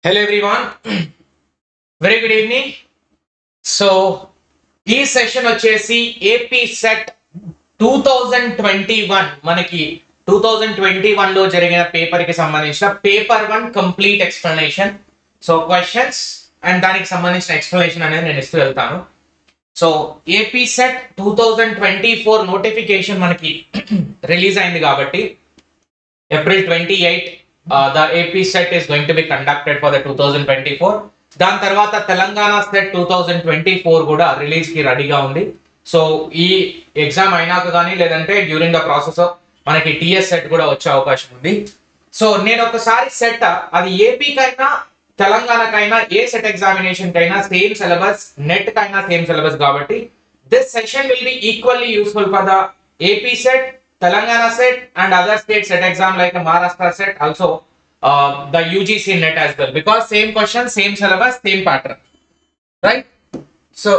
Hello everyone. Very good evening. So ఈ session వచ్చేసి AP SET two thousand twenty one మనకి two thousand twenty one లో జరిగిన paper కి సంబంధించిన paper one complete explanation so questions and దానికి సంబంధించిన ఎక్స్ప్లెనేషన్ అనేది నేను ఇస్తూ వెళ్తాను so AP SET two thousand twenty four notification మనకి రిలీజ్ అయింది కాబట్టి April twenty eight the AP SET is going to be conducted for the two thousand twenty four దాని తర్వాత Telangana set two thousand twenty four కూడా release కి రెడీగా ఉంది so ఈ ఎగ్జామ్ అయినాక కానీ లేదంటే డ్యూరింగ్ ద ప్రాసెస్ మనకి టిఎస్ సెట్ కూడా వచ్చే అవకాశం ఉంది సో నేను ఒకసారి సెట్ అది ఏపీకైనా తెలంగాణకైనా ఏ సెట్ ఎగ్జామినేషన్ కైనా సేమ్ సిలబస్ నెట్ కైనా సేమ్ సిలబస్ కాబట్టి this session will be equally useful for the AP SET Telangana SET and other state SET exam like Maharashtra SET also the UGC net as well because same question, same syllabus, same pattern, right? So,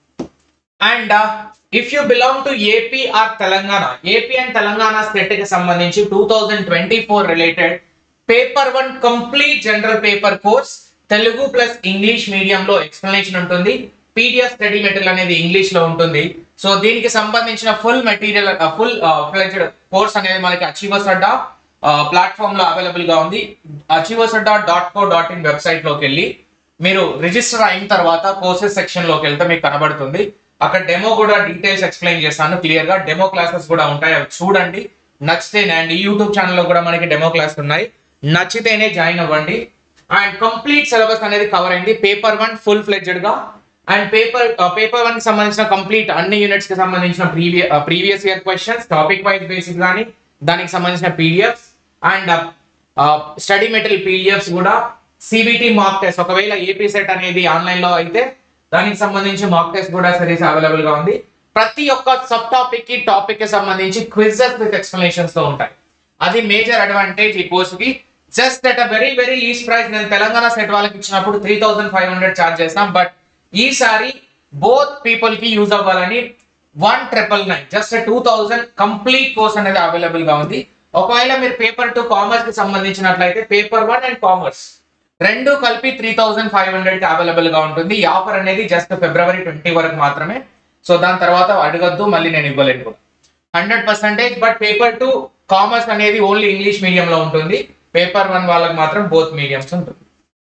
and uh, if you belong to AP or Telangana, AP and Telangana state కి సంబంధించి two thousand twenty four related paper one complete general paper course Telugu plus English medium లో explanation ఉంటుంది PDF study material అనేది English లో ఉంటుంది so దీనికి సంబంధించిన full material full fledged course అనేది మనకి అచీవర్స్ అడ్డా ప్లాట్ఫామ్ లో అవైలబుల్ గా ఉంది Achievers dot dot co dot in website లోకి వెళ్ళి మీరు రిజిస్టర్ అయిన తర్వాత కోర్సెస్ సెక్షన్ లోకి వెళ్తే మీకు కనబడుతుంది అక్కడ డెమో కూడా డీటెయిల్స్ ఎక్స్ప్లెయిన్ చేస్తాను క్లియర్ గా డెమో క్లాసెస్ కూడా ఉంటాయి అవి చూడండి నచ్చితే అండ్ ఈ యూట్యూబ్ ఛానల్లో కూడా మనకి డెమో క్లాస్ ఉన్నాయి నచ్చితేనే జాయిన్ అవ్వండి అండ్ కంప్లీట్ సిలబస్ అనేది కవర్ అయింది పేపర్ వన్ ఫుల్ ఫ్లెడ్జెడ్ గా అండ్ పేపర్ పేపర్ వన్ కి సంబంధించిన కంప్లీట్ అన్ని యూనిట్స్ కి సంబంధించిన previous previous year questions topic wise basic కానీ దానికి సంబంధించిన PDFs and study material PDFs కూడా సిబిటి మాక్ టెస్ట్ ఒకవేళ ఏపీ సెట్ అనేది ఆన్లైన్ లో అయితే దానికి సంబంధించి మాక్ టెస్ట్ కూడా సిరీస్ అవైలబుల్ గా ఉంది ప్రతి ఒక్క సబ్ టాపిక్ కి టాపిక్ కి సంబంధించి క్విజెస్ విత్ ఎక్స్ప్లెనేషన్స్ తో ఉంటాయి అది మేజర్ అడ్వాంటేజ్ ఈ కోర్స్ కి just at a very very least price నేను తెలంగాణ సెట్ వాళ్ళకి ఇచ్చినప్పుడు three thousand five hundred charge చేస్తాం బట్ ఈసారి బోత్ పీపుల్ కి యూజ్ అవ్వాలని one triple nine just two thousand complete course అనేది అవైలబుల్ గా ఉంది ఒకవేళ మీరు పేపర్ టు కామర్స్ కి సంబంధించినట్లయితే పేపర్ వన్ అండ్ కామర్స్ రెండు కలిపి త్రీ థౌసండ్ ఫైవ్ హండ్రెడ్ కి అవైలబుల్ గా ఉంటుంది ఈ ఆఫర్ అనేది జస్ట్ ఫిబ్రవరి ట్వంటీ వరకు మాత్రమే సో దాని తర్వాత అడగద్దు మళ్ళీ నేను ఇవ్వలేను కూడా hundred percentage but paper two commerce అనేది ఓన్లీ ఇంగ్లీష్ మీడియం లో ఉంటుంది పేపర్ వన్ వాళ్ళకి మాత్రం బోత్ మీడియంస్ ఉంటుంది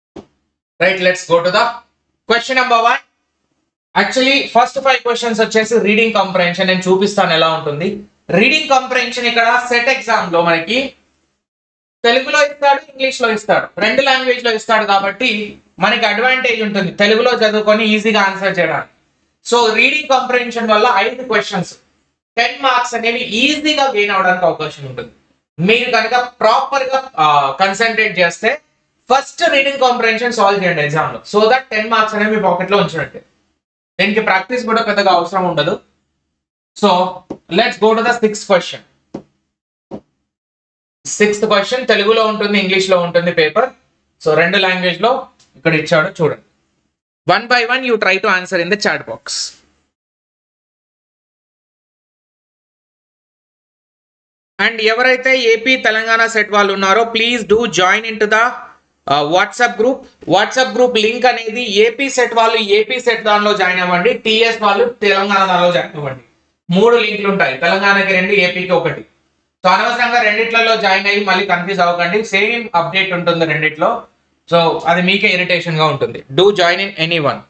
right let's go to the question number one actually first five questions వచ్చేసి రీడింగ్ కంప్రహెన్షన్ నేను చూపిస్తాను ఎలా ఉంటుంది రీడింగ్ కంప్రహెన్షన్ ఇక్కడ సెట్ ఎగ్జామ్ లో మనకి తెలుగులో ఇస్తాడు ఇంగ్లీష్ లో ఇస్తాడు రెండు లాంగ్వేజ్ లో ఇస్తాడు కాబట్టి మనకి అడ్వాంటేజ్ ఉంటుంది తెలుగులో చదువుకొని ఈజీగా ఆన్సర్ చేయడానికి సో రీడింగ్ కంప్రహెన్షన్ వల్ల ఐదు క్వశ్చన్స్ టెన్ మార్క్స్ అనేవి ఈజీగా గెయిన్ అవడానికి అవకాశం ఉంటుంది మీరు కనుక ప్రాపర్ గా కన్సన్ట్రేట్ చేస్తే ఫస్ట్ రీడింగ్ కాంప్రహెన్షన్ సాల్వ్ చేయండి ఎగ్జామ్ లో సో దట్ టెన్ మార్క్స్ అనేవి మీ పాకెట్ లో ఉంచినట్టే దీనికి ప్రాక్టీస్ కూడా పెద్దగా అవసరం ఉండదు so let's go to the sixth question sixth question తెలుగులో ఉంటుంది ఇంగ్లీష్ లో ఉంటుంది పేపర్ సో రెండు లాంగ్వేజ్ లో ఇక్కడ ఇచ్చాడు చూడండి one by one you try to answer in the chat box and ఎవరైతే ఏపీ తెలంగాణ సెట్ వాళ్ళు ఉన్నారో please do join in to the WhatsApp group WhatsApp group link అనేది ఏపీ సెట్ వాళ్ళు ఏపీ సెట్ దానిలో జాయిన్ అవ్వండి టిఎస్ వాళ్ళు తెలంగాణ దానిలో join అవ్వండి మూడు లింకులు ఉంటాయి తెలంగాణకి రెండు ఏపీకి ఒకటి సో అనవసరంగా రెండిట్లలో జాయిన్ అయ్యి మళ్ళీ కన్ఫ్యూజ్ అవ్వకండి సేమ్ అప్డేట్ ఉంటుంది రెండిట్లో సో అది మీకే ఇరిటేషన్ గా ఉంటుంది do join in any one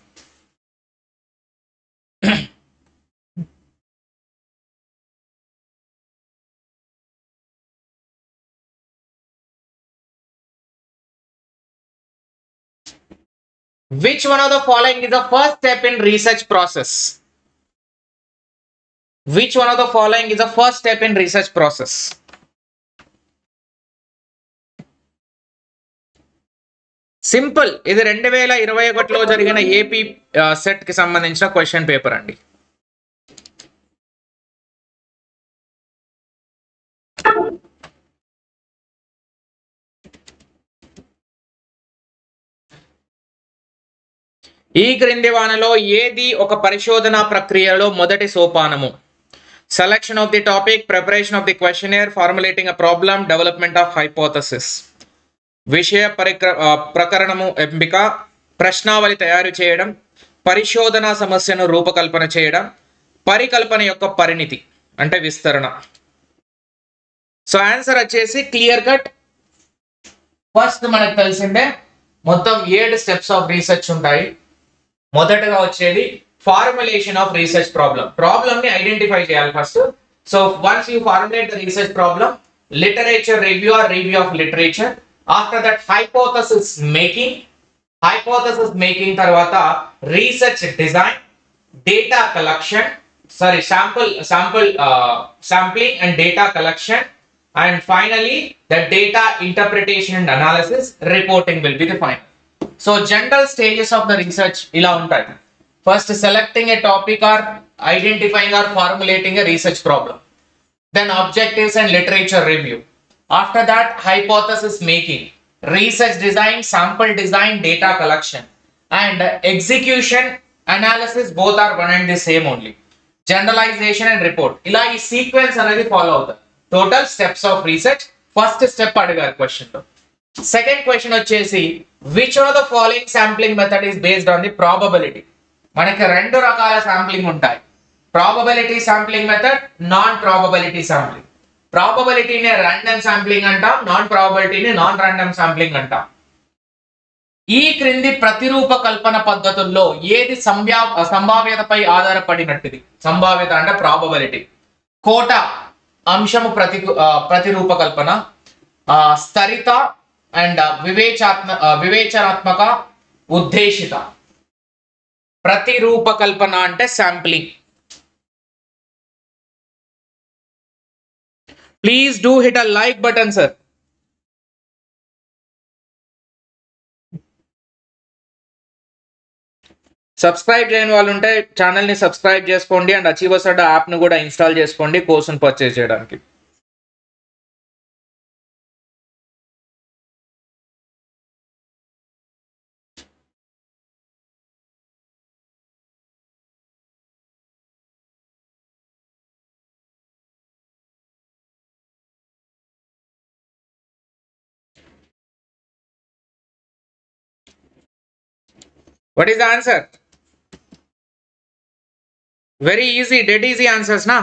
Which one of the following is the first step in research process? Which one of the following is the first step in research process? Simple ఇది రెండు వేల ఇరవై ఒకటిలో జరిగిన AP set కి సంబంధించిన question paper అండి ఈ క్రింది వానలో ఏది ఒక పరిశోధన ప్రక్రియలో మొదటి సోపానము selection of the topic preparation of the questionnaire formulating a problem development of hypothesis విషయ పరిక్ర ఆ, ప్రకరణము ఎంపిక ప్రశ్నావళి తయారు చేయడం పరిశోధన సమస్యను రూపకల్పన చేయడం పరికల్పన యొక్క పరిణితి అంటే విస్తరణ సో ఆన్సర్ వచ్చేసి క్లియర్ కట్ ఫస్ట్ మనకు తెలిసిందే మొత్తం ఏడు స్టెప్స్ ఆఫ్ రీసెర్చ్ ఉంటాయి మొదటగా వచ్చేది formulation of research problem problem ని ఐడెంటిఫై చేయాలి first so once you formulate the research problem literature review or review of literature after that hypothesis making hypothesis making తర్వాత research design data collection sorry sample sample sampling and data collection and finally the data interpretation and analysis reporting will be the final so general stages of the research ఇలా ఉంటాయి first selecting a topic or identifying or formulating a research problem then objectives and literature review after that hypothesis making research design sample design data collection and execution analysis both are one and the same only generalisation and report ఇలా ఈ sequence అనేది follow అవుతుంది total steps of research first step అడిగారు question లో second question వచ్చేసి which of the following sampling method is based on the probability మనకి రెండు రకాల శాంప్లింగ్ ఉంటాయి probability sampling method non probability sampling ప్రాబబిలిటీని ర్యాండమ్ శాంప్లింగ్ అంటాం నాన్ ప్రాబబిలిటీని నాన్ ర్యాండమ్ శాంప్లింగ్ అంటాం ఈ క్రింది ప్రతిరూప కల్పన పద్ధతుల్లో ఏది సంభా సంభావ్యతపై ఆధారపడినట్టుది సంభావ్యత అంటే ప్రాబబిలిటీ కోట అంశము ప్రతి ఆ, ప్రతిరూప కల్పన ఆ, స్థరిత అండ్ వివేచాత్మ ఆ, వివేచనాత్మక ఉద్దేశిత ప్రతిరూప కల్పన అంటే sampling please do hit a like button sir subscribe చేయని వాళ్ళు ఉంటే ఛానల్ ని సబ్స్క్రైబ్ చేసుకోండి అండ్ అచీవర్స్ అడ్డ యాప్ ను కూడా ఇన్స్టాల్ చేసుకోండి కోర్సును పర్చేస్ చేయడానికి what is the answer very easy dead easy answers నా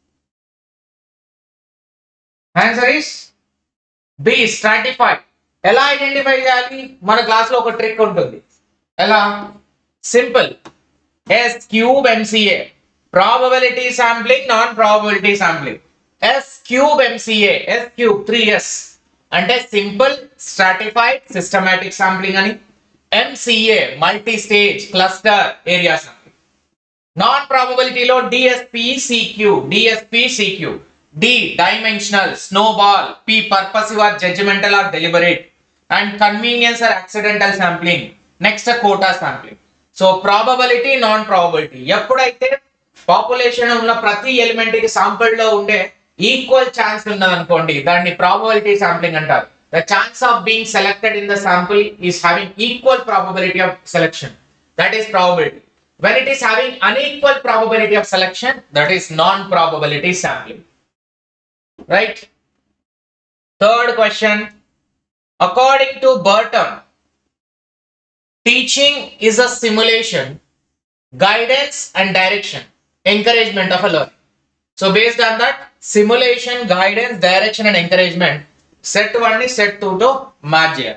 ఆన్సర్ ఈస్ బి స్ట్రాటిఫై ఎలా ఐడెంటిఫై చేయాలి మన క్లాస్ లో ఒక ట్రిక్ ఉంటుంది ఎలా simple S cube MCA probability sampling non probability sampling S cube MCA S cube three S అంటే simple stratified systematic sampling అని MCA multi stage cluster area sampling non ప్రాబబిలిటీలో DSP CQ DSP CQ D dimensional snowball P purposive or judgemental are deliberate and convenience or accidental sampling next quota sampling so probability non probability ఎప్పుడైతే population ఉన్న ప్రతి element కి sample లో ఉండే equal chance ఉన్నది అనుకోండి దాన్ని ప్రాబబిలిటీ శాంప్లింగ్ అంటారు the chance of being selected in the sample is having equal probability of selection that is probability when it is having unequal probability of selection that is non-probability sampling right third question according to burton teaching is a simulation guidance and direction encouragement of a learning so based on that simulation guidance direction and encouragement set 1 is set 2 to match చేయాలి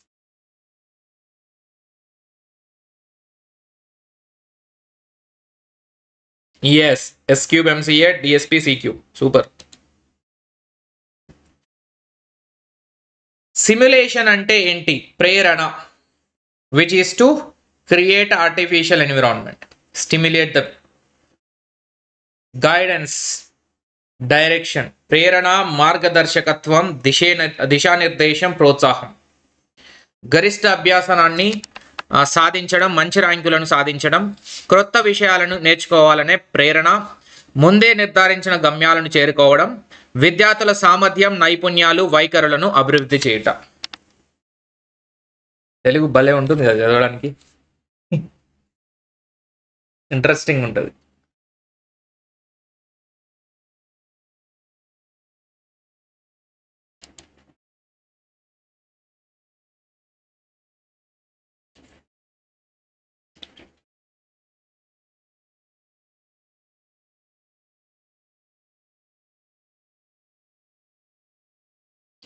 S S cube MCA DSP CQ super simulation అంటే ఏంటి ప్రేరణ which is to create artificial environment stimulate the guidance direction ప్రేరణ మార్గదర్శకత్వం దిశే దిశానిర్దేశం ప్రోత్సాహం గరిష్ట అభ్యాసనాన్ని ఆ, సాధించడం మంచి ర్యాంకులను సాధించడం క్రొత్త విషయాలను నేర్చుకోవాలనే ప్రేరణ ముందే నిర్ధారించిన గమ్యాలను చేరుకోవడం విద్యార్థుల సామర్థ్యం నైపుణ్యాలు వైఖరులను అభివృద్ధి చేయట తెలుగు భలే ఉంటుంది కదా చదవడానికి ఇంట్రెస్టింగ్ ఉంటుంది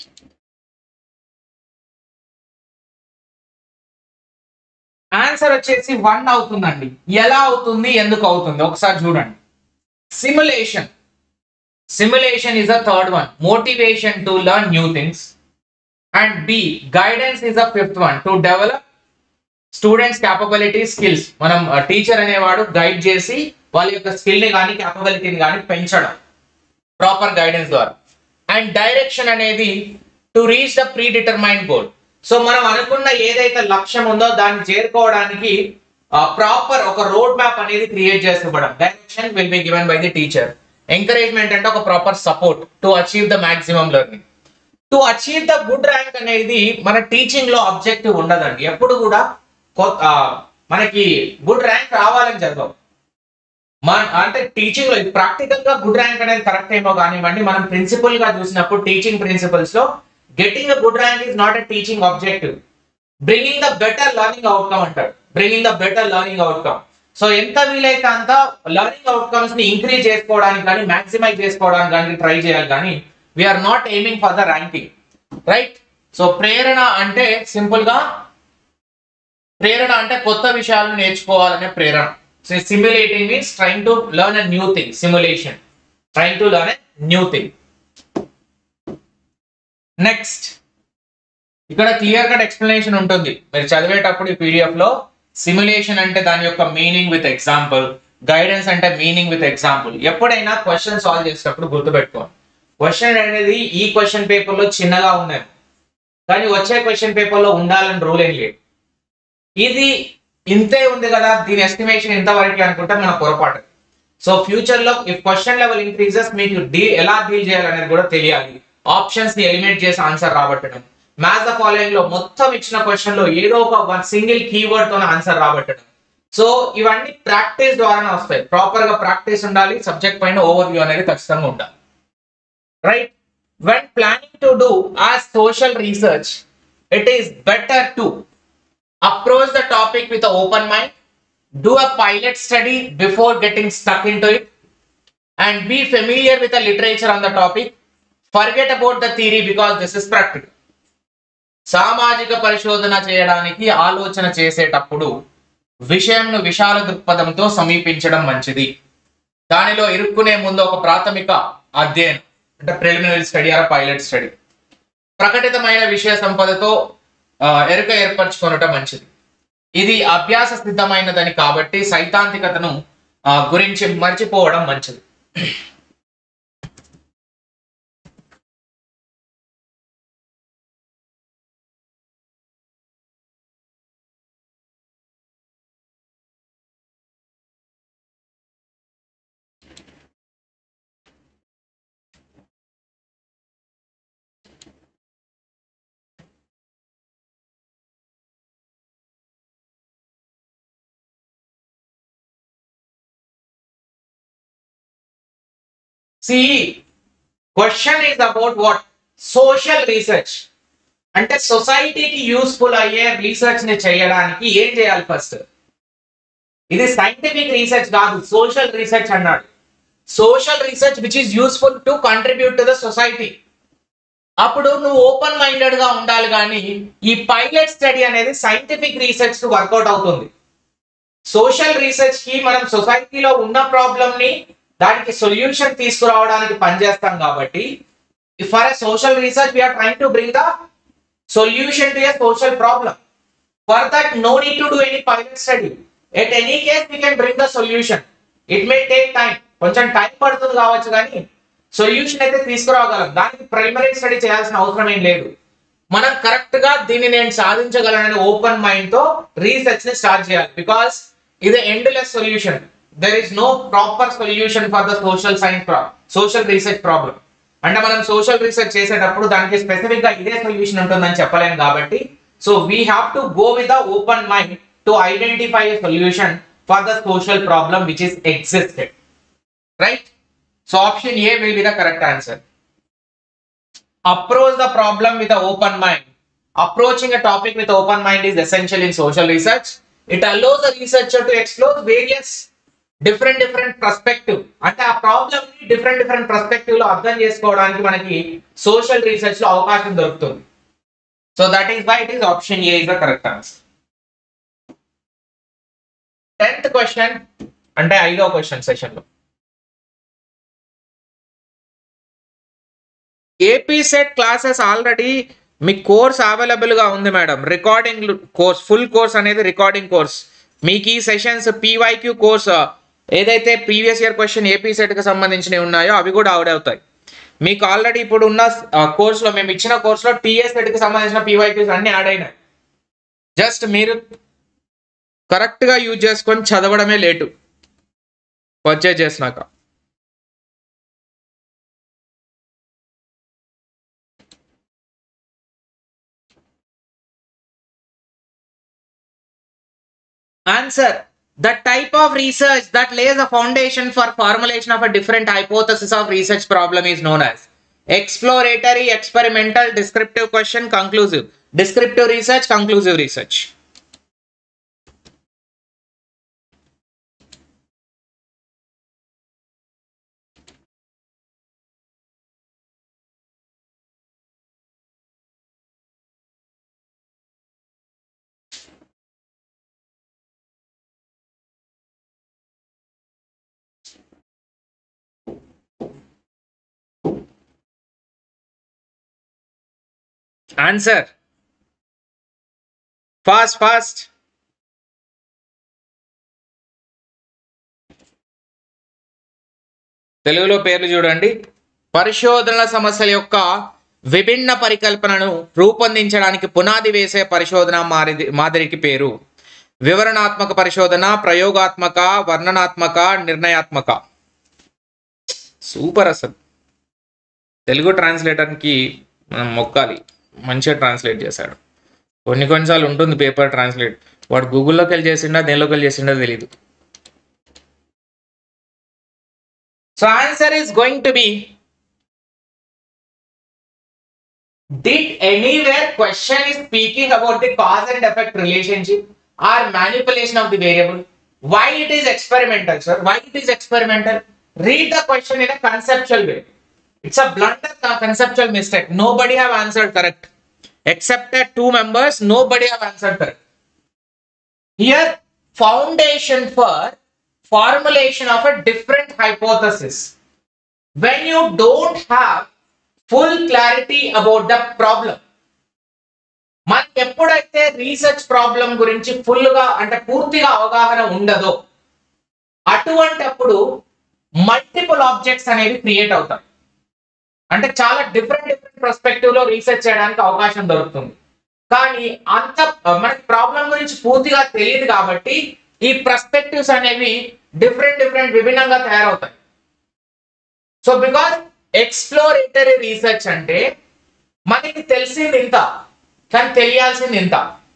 ఆన్సర్ వచ్చేసి వన్ అవుతుందండి ఎలా అవుతుంది ఎందుకు అవుతుంది ఒకసారి చూడండి simulation simulation is the third one motivation to learn new things and B guidance is the fifth one to develop students capability skills మనం టీచర్ అనేవాడు గైడ్ చేసి వాళ్ళ యొక్క స్కిల్ ని కానీ క్యాపబిలిటీని కానీ పెంచడం ప్రాపర్ గైడెన్స్ ద్వారా అండ్ డైరెక్షన్ అనేది to reach the pre determine goal so మనం అనుకున్న ఏదైతే లక్ష్యం ఉందో దాన్ని చేరుకోవడానికి ప్రాపర్ ఒక రోడ్ మ్యాప్ అనేది క్రియేట్ చేస్తూ direction will be given by the teacher encouragement అంటే ఒక proper support to achieve the maximum learning to achieve the good rank అనేది మన టీచింగ్ లో అబ్జెక్టివ్ ఉండదండి ఎప్పుడు కూడా కొ- ఆ, మనకి గుడ్ ర్యాంక్ రావాలని జరగవు మన అంటే టీచింగ్ లో ప్రాక్టికల్ గా గుడ్ ర్యాంక్ అనేది కరెక్ట్ ఏమో కానివ్వండి మనం ప్రిన్సిపల్ గా చూసినప్పుడు టీచింగ్ ప్రిన్సిపల్స్ లో getting a good rank is not a teaching objective bringing the better learning outcome అంటాడు bringing the better learning outcome so ఎంత వీలైతే అంత లర్నింగ్ అవుట్కమ్స్ ని ఇంక్రీజ్ చేసుకోవడానికి కానీ మాక్సిమైజ్ చేసుకోవడానికి కానీ ట్రై చేయాలి కానీ we're not aiming for the ranking right so ప్రేరణ అంటే సింపుల్ గా ప్రేరణ అంటే కొత్త విషయాలను నేర్చుకోవాలనే ప్రేరణ so simulating means trying to learn a new thing simulation trying to learn a new thing next ఇక్కడ క్లియర్ కట్ ఎక్స్ప్లెనేషన్ ఉంటుంది మీరు చదివేటప్పుడు ఈ పీడిఎఫ్ లో సిమ్యులేషన్ అంటే దాని యొక్క మీనింగ్ విత్ ఎగ్జాంపుల్ గైడెన్స్ అంటే మీనింగ్ విత్ ఎగ్జాంపుల్ ఎప్పుడైనా క్వశ్చన్ సాల్వ్ చేసేటప్పుడు గుర్తుపెట్టుకోండి క్వశ్చన్ అనేది ఈ క్వశ్చన్ పేపర్ లో చిన్నగా ఉన్నాయి కానీ వచ్చే క్వశ్చన్ పేపర్ లో ఉండాలని రూల్ ఏం లేదు ఇది ఇంతే ఉంది కదా దీని ఎస్టిమేషన్ ఇంతవరకు అనుకుంటే మన పొరపాటు సో ఫ్యూచర్ లో ఇఫ్ క్వశ్చన్ లెవెల్ ఇంక్రీజెస్ మీకు డీ ఎలా డీల్ చేయాలనేది కూడా తెలియాలి ఆప్షన్స్ ని ఎలిమినేట్ చేసి ఆన్సర్ రాబట్టడం మ్యాథ్ ద ఫాలోయింగ్ లో మొత్తం ఇచ్చిన క్వశ్చన్ లో ఏదో ఒక వన్ సింగిల్ కీవర్డ్ తో ఆన్సర్ రాబట్టడం సో ఇవన్నీ ప్రాక్టీస్ ద్వారానే వస్తాయి ప్రాపర్ గా ప్రాక్టీస్ ఉండాలి సబ్జెక్ట్ పైన ఓవర్ వ్యూ అనేది ఖచ్చితంగా ఉండాలి right when planning to do a social research it is better to approach the topic with an open mind, do a pilot study before getting stuck into it, and be familiar with the literature on the topic. Forget about the theory because this is practical. సామాజిక పరిశోధన చేయడానికి ఆలోచన చేసేటప్పుడు విషయంను విశాల దృక్పథంతో సమీపించడం మంచిది దానిలో ఇరుక్కునే ముందు ఒక ప్రాథమిక అధ్యయనం అంటే preliminary study or pilot study ప్రకటితమైన విషయ సంపదతో ఆ, ఎరుక ఏర్పరచుకొనటం మంచిది ఇది అభ్యాస సిద్ధమైనదని కాబట్టి సైద్ధాంతికతను ఆ, గురించి మర్చిపోవడం మంచిది C question is about what social research అంటే సొసైటీకి యూస్ఫుల్ అయ్యే రీసెర్చ్ ని చేయడానికి ఏం చేయాలి ఫస్ట్ ఇది సైంటిఫిక్ రీసెర్చ్ కాదు సోషల్ రీసెర్చ్ అన్నాడు social research which is useful to contribute to the society అప్పుడు నువ్వు ఓపెన్ మైండెడ్ గా ఉండాలి కానీ ఈ పైలట్ స్టడీ అనేది సైంటిఫిక్ రీసెర్చ్ కు వర్కౌట్ అవుతుంది సోషల్ రీసెర్చ్ కి మనం సొసైటీలో ఉన్న ప్రాబ్లమ్ ని దానికి సొల్యూషన్ తీసుకురావడానికి పనిచేస్తాం కాబట్టి for a social research we're trying to bring the solution to a social problem for that no need to do any pilot study at any case we can bring the solution it may take time కొంచెం time పడుతుంది కావచ్చు కానీ solution అయితే తీసుకురాగలం దానికి primary study చేయాల్సిన అవసరం ఏం లేదు మనం కరెక్ట్ గా దీన్ని నేను సాధించగలనని ఓపెన్ మైండ్ తో రీసెర్చ్ ని స్టార్ట్ చేయాలి బికాస్ ఇది endless solution there is no proper solution for the social science social research problem అంటే మనం సోషల్ రీసెర్చ్ చేసేటప్పుడు దానికి స్పెసిఫిక్ గా ఇదే సొల్యూషన్ ఉంటుందని చెప్పలేం కాబట్టి so we have to go with the open mind to identify a solution for the social problem which is existed right so option A will be the correct answer approach the problem with an open mind. Approaching a topic with open mind is essential in social research. It allows the researcher to explore various different different perspective అంటే ఆ problem ని different different perspective లో అర్థం చేసుకోవడానికి మనకి social research లో అవకాశం దొరుకుతుంది so that is why it is option A is the correct answer tenth question అంటే ఐదో క్వశ్చన్ సెషన్ లో ఏపీ సెట్ క్లాసెస్ ఆల్రెడీ మీ కోర్స్ అవైలబుల్ గా ఉంది madam recording course full course అనేది రికార్డింగ్ కోర్స్ మీకు ఈ సెషన్స్ పీవైక్యూ కోర్స్ ఏదైతే previous year question AP set కి సంబంధించినవి ఉన్నాయో అవి కూడా అవుట్ అవుతాయి మీకు ఆల్రెడీ ఇప్పుడు ఉన్న కోర్సులో మేము ఇచ్చిన కోర్సులో టీఎస్ సెట్ కి సంబంధించిన పీవైక్యూస్ అన్ని యాడ్ అయినాయి జస్ట్ మీరు కరెక్ట్ గా యూజ్ చేసుకొని చదవడమే లేటు పర్చేజ్ చేసినాక Answer. The type of research that lays a foundation for formulation of a different hypothesis of research problem is known as exploratory, experimental, descriptive question, conclusive. Descriptive research, conclusive research. Answer. Fast, fast. తెలుగులో పేర్లు చూడండి పరిశోధనల సమస్యల యొక్క విభిన్న పరికల్పనను రూపొందించడానికి పునాది వేసే పరిశోధన మారిది మాదిరికి పేరు వివరణాత్మక పరిశోధన ప్రయోగాత్మక వర్ణనాత్మక నిర్ణయాత్మక సూపర్ అసలు తెలుగు ట్రాన్స్లేటర్కి మనం మొక్కాలి మంచిగా ట్రాన్స్లేట్ చేశాడు కొన్ని కొన్నిసార్లు ఉంటుంది పేపర్ ట్రాన్స్లేట్ వాడు గూగుల్లోకి వెళ్ళి చేసిండా దేనిలోకి వెళ్ళి చేసిండో తెలియదు so answer is going to be Did anywhere question is speaking about the cause and effect relationship or manipulation of the variable? Why it is experimental, sir? Why it is experimental? Read the question in a conceptual way. It's a blunder uh, conceptual mistake. Nobody have answered correct. Except that two members, nobody have answered correct. Here, foundation for formulation of a different hypothesis. When you don't have full clarity about the problem, మనకి ఎప్పుడైతే research problem గురించి full గా అంటే పూర్తిగా అవగాహన ఉండదో అటువంటి అప్పుడు మల్టిపుల్ ఆబ్జెక్ట్స్ అనేవి క్రియేట్ అవుతాయి అంటే చాలా డిఫరెంట్ డిఫరెంట్ పర్స్పెక్టివ్ లో రీసెర్చ్ చేయడానికి అవకాశం దొరుకుతుంది కానీ అంత మనకి ప్రాబ్లం గురించి పూర్తిగా తెలియదు కాబట్టి ఈ పర్స్పెక్టివ్స్ అనేవి డిఫరెంట్ డిఫరెంట్ విభిన్నంగా తయారవుతాయి సో బికాస్ ఎక్స్ప్లోరేటరీ రీసెర్చ్ అంటే మనకి తెలిసింది ఇంత కానీ తెలియాల్సింది ఇంత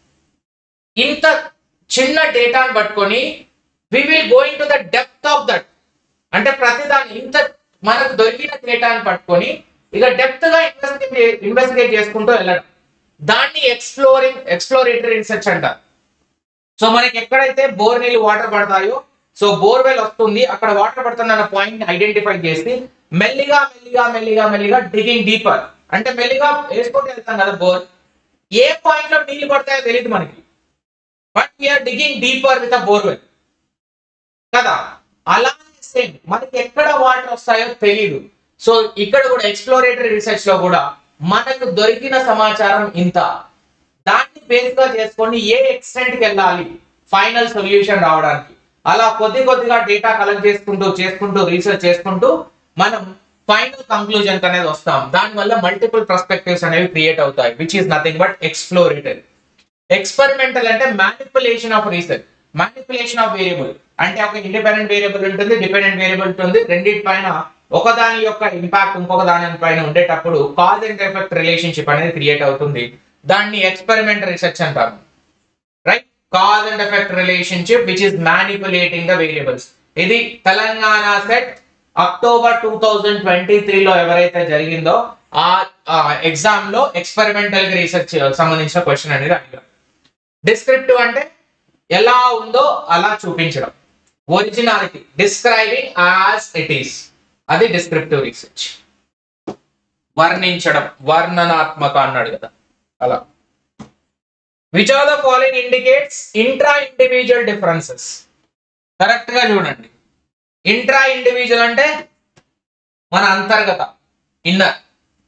ఇంత చిన్న డేటాను పట్టుకొని we will going to the depth of that అంటే ప్రతిదాని ఇంత మనకు దొరికిన డేటాను పట్టుకొని ఇక డెప్త్ గా ఇన్వెస్టిగేట్ ఇన్వెస్టిగేట్ చేసుకుంటూ వెళ్ళడం దాన్ని ఎక్స్ప్లోరింగ్ ఎక్స్ప్లోరేటరీ రీసెర్చ్ అంటారు సో మనకి ఎక్కడైతే బోర్ నీళ్ళు వాటర్ పడతాయో సో బోర్వెల్ వస్తుంది అక్కడ వాటర్ పడుతున్న పాయింట్ ఐడెంటిఫై చేసి మెల్లిగా మెల్లిగా మెల్లిగా మెల్లిగా డిగింగ్ డీపర్ అంటే మెల్లిగా వేసుకుంటూ వెళ్తాం కదా బోర్ ఏ పాయింట్ లో నీళ్ళు పడతాయో తెలియదు మనకి but we're digging deeper with a borewell కదా అలానే సేమ్ మనకి ఎక్కడ వాటర్ వస్తాయో తెలియదు సో ఇక్కడ కూడా ఎక్స్ప్లోరేటరీ రీసెర్చ్ లో కూడా మనకు దొరికిన సమాచారం ఇంత దాన్ని బేస్ గా చేసుకొని ఏ ఎక్స్టెంట్ కి వెళ్ళాలి ఫైనల్ సొల్యూషన్ రావడానికి అలా కొద్ది కొద్దిగా డేటా కలెక్ట్ చేసుకుంటూ చేసుకుంటూ రీసెర్చ్ చేసుకుంటూ మనం ఫైనల్ కంక్లూజన్ అనేది వస్తాం దానివల్ల మల్టిపుల్ పర్స్పెక్టివ్స్ అనేవి క్రియేట్ అవుతాయి which is nothing but exploratory experimental అంటే manipulation of research manipulation of variable అంటే ఒక ఇండిపెండెంట్ వేరియబుల్ ఉంటుంది డిపెండెంట్ వేరియబుల్ ఉంటుంది రెండింటి పైన ఒకదాని యొక్క ఇంపాక్ట్ ఇంకొక దాని పైన ఉండేటప్పుడు కాజ్ అండ్ ఎఫెక్ట్ రిలేషన్షిప్ అనేది క్రియేట్ అవుతుంది దాన్ని ఎక్స్పెరిమెంట్ రీసెర్చ్ అంటారు right cause and effect relationship which is manipulating the variables ఇది Telangana set October two thousand twenty త్రీలో ఎవరైతే జరిగిందో ఆ ఎగ్జామ్ లో ఎక్స్పెరిమెంటల్ రీసెర్చ్ సంబంధించిన క్వశ్చన్ అనేది అడిగారు డిస్క్రిప్టివ్ అంటే ఎలా ఉందో అలా చూపించడం originality describing as it is అది డిస్క్రిప్టివ్ రీసెర్చ్ వర్ణించడం వర్ణనాత్మక అన్నాడు కదా అలా which are the following indicates intra individual differences correct గా చూడండి ఇంట్రా ఇండివిజువల్ అంటే మన అంతర్గత inner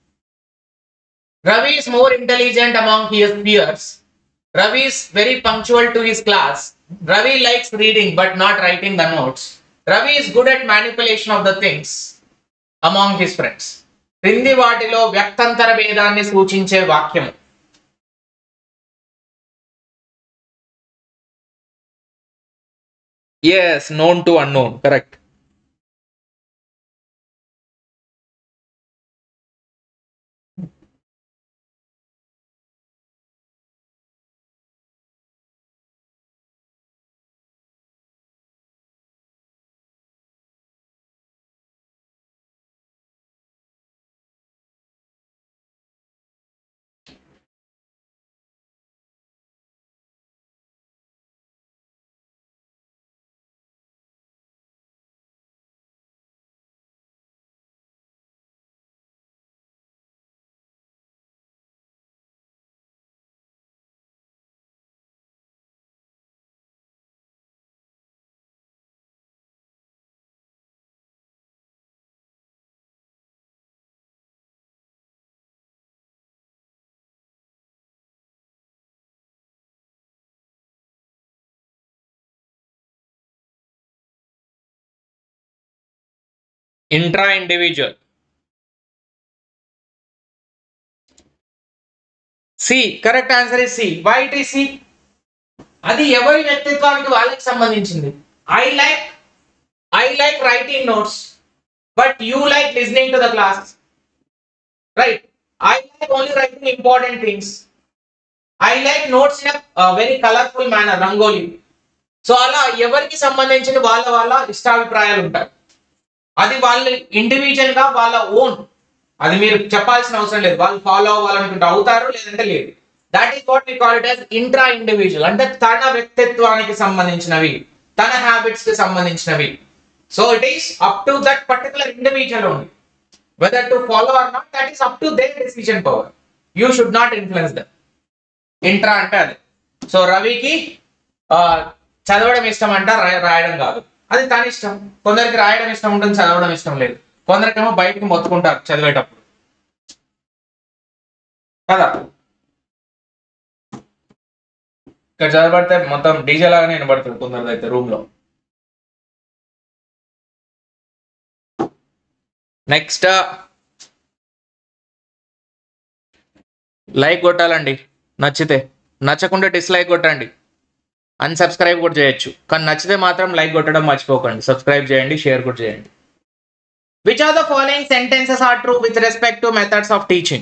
Ravi is more intelligent among his peers ravi is very punctual to his class ravi likes reading but not writing the notes ravi is good at manipulation of the things among his friends క్రింది వాటిలో వ్యక్తంతర భేదాన్ని సూచించే వాక్యం S known to unknown correct intra individual C correct answer is C why it is C అది ఎవరి వ్యక్తిత్వానికి వాళ్ళకి సంబంధించింది I like I like writing notes but you like listening to the class right I like only writing important things I like notes in very colourful manner rangoli so అలా ఎవరికి సంబంధించిన వాళ్ళ వాళ్ళ ఇష్టాభిప్రాయాలు ఉంటాయి అది వాళ్ళు ఇండివిజువల్ గా వాళ్ళ ఓన్ అది మీరు చెప్పాల్సిన అవసరం లేదు వాళ్ళు ఫాలో అవ్వాలనుకుంటే అవుతారు లేదంటే లేదు that is what we call it as intra individual అంటే తన వ్యక్తిత్వానికి సంబంధించినవి తన హ్యాబిట్స్ కి సంబంధించినవి so it is up to that particular individual only whether to follow or not that is up to their decision power you should not influence that intra అంటే అది so రవికి ఆ, చదవడం ఇష్టం అంట రా- రాయడం కాదు అది తన ఇష్టం కొందరికి రాయడం ఇష్టం ఉంటుంది చదవడం ఇష్టం లేదు కొందరికేమో బయటికి మొత్తుకుంటారు చదివేటప్పుడు కదా ఇక్కడ చదవబడితే మొత్తం డీజే లాగానే వినబడుతుంది కొందరిది అయితే రూమ్ లో నెక్స్ట్ లైక్ కొట్టాలండి నచ్చితే నచ్చకుండా డిస్లైక్ కొట్టండి అన్సబ్స్క్రైబ్ కూడా చేయొచ్చు కానీ నచ్చితే మాత్రం లైక్ కొట్టడం మర్చిపోకండి సబ్స్క్రైబ్ చేయండి షేర్ కూడా చేయండి which are the following sentences are true with respect to methods of teaching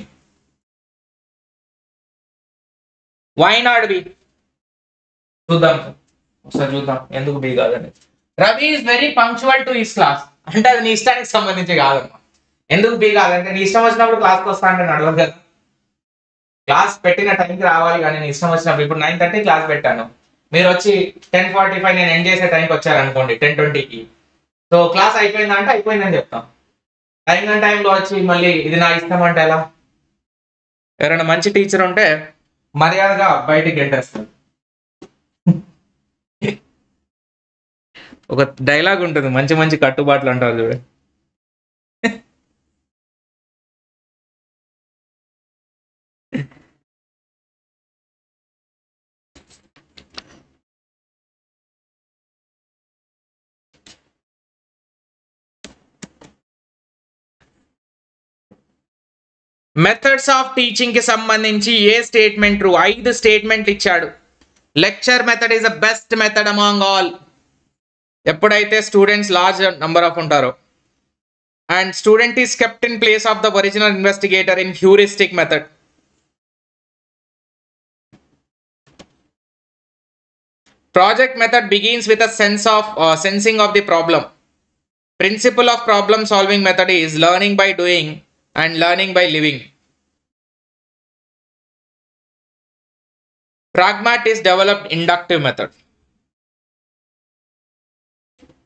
why not B చూద్దాం ఒకసారి చూద్దాం ఎందుకు బి కాదని Ravi is very punctual to his class అంటే అది నీ ఇష్టానికి సంబంధించి కాదమ్మా ఎందుకు బి కాదంటే నీ ఇష్టం వచ్చినప్పుడు క్లాస్కి వస్తా అంటే నడవదు కదా క్లాస్ పెట్టిన టైంకి రావాలి కానీ నీ ఇష్టం వచ్చినప్పుడు ఇప్పుడు నైన్ థర్టీ క్లాస్ పెట్టాను మీరు వచ్చి టెన్ ఫార్టీ ఫైవ్ నేను ఎండ్ చేసే టైంకి వచ్చారనుకోండి టెన్ ట్వంటీకి సో క్లాస్ అయిపోయిందా అంటే అయిపోయిందని చెప్తాం అయిన టైంలో వచ్చి మళ్ళీ ఇది నా ఇష్టం అంటే ఎలా ఎవరైనా మంచి టీచర్ ఉంటే మర్యాదగా బయటికి గెంటేస్తారు ఒక డైలాగ్ ఉంటుంది మంచి మంచి కట్టుబాట్లు అంటారు చూడు మెథడ్స్ ఆఫ్ టీచింగ్ కి సంబంధించి ఏ స్టేట్మెంట్ ట్రూ ఐదు స్టేట్మెంట్లు ఇచ్చాడు lecture method is the best method among all ఎప్పుడైతే స్టూడెంట్స్ లార్జ్ నంబర్ ఆఫ్ ఉంటారో and student is kept in place of the original investigator in heuristic method project method begins with a sense of uh, sensing of the problem principle of problem solving method is learning by doing and learning by living pragmat is developed inductive method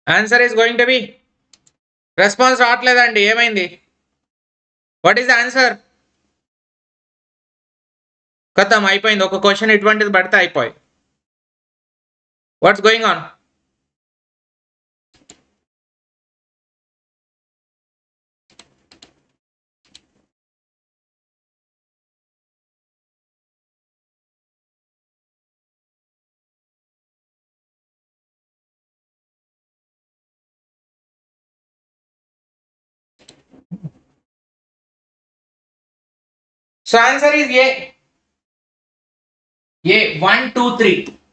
answer is going to be response రావట్లేదండి ఏమైంది what is the answer కథం అయిపోయింది ఒక question ఇటువంటిది పడితే అయిపోయి what's going on so answer is A A one two three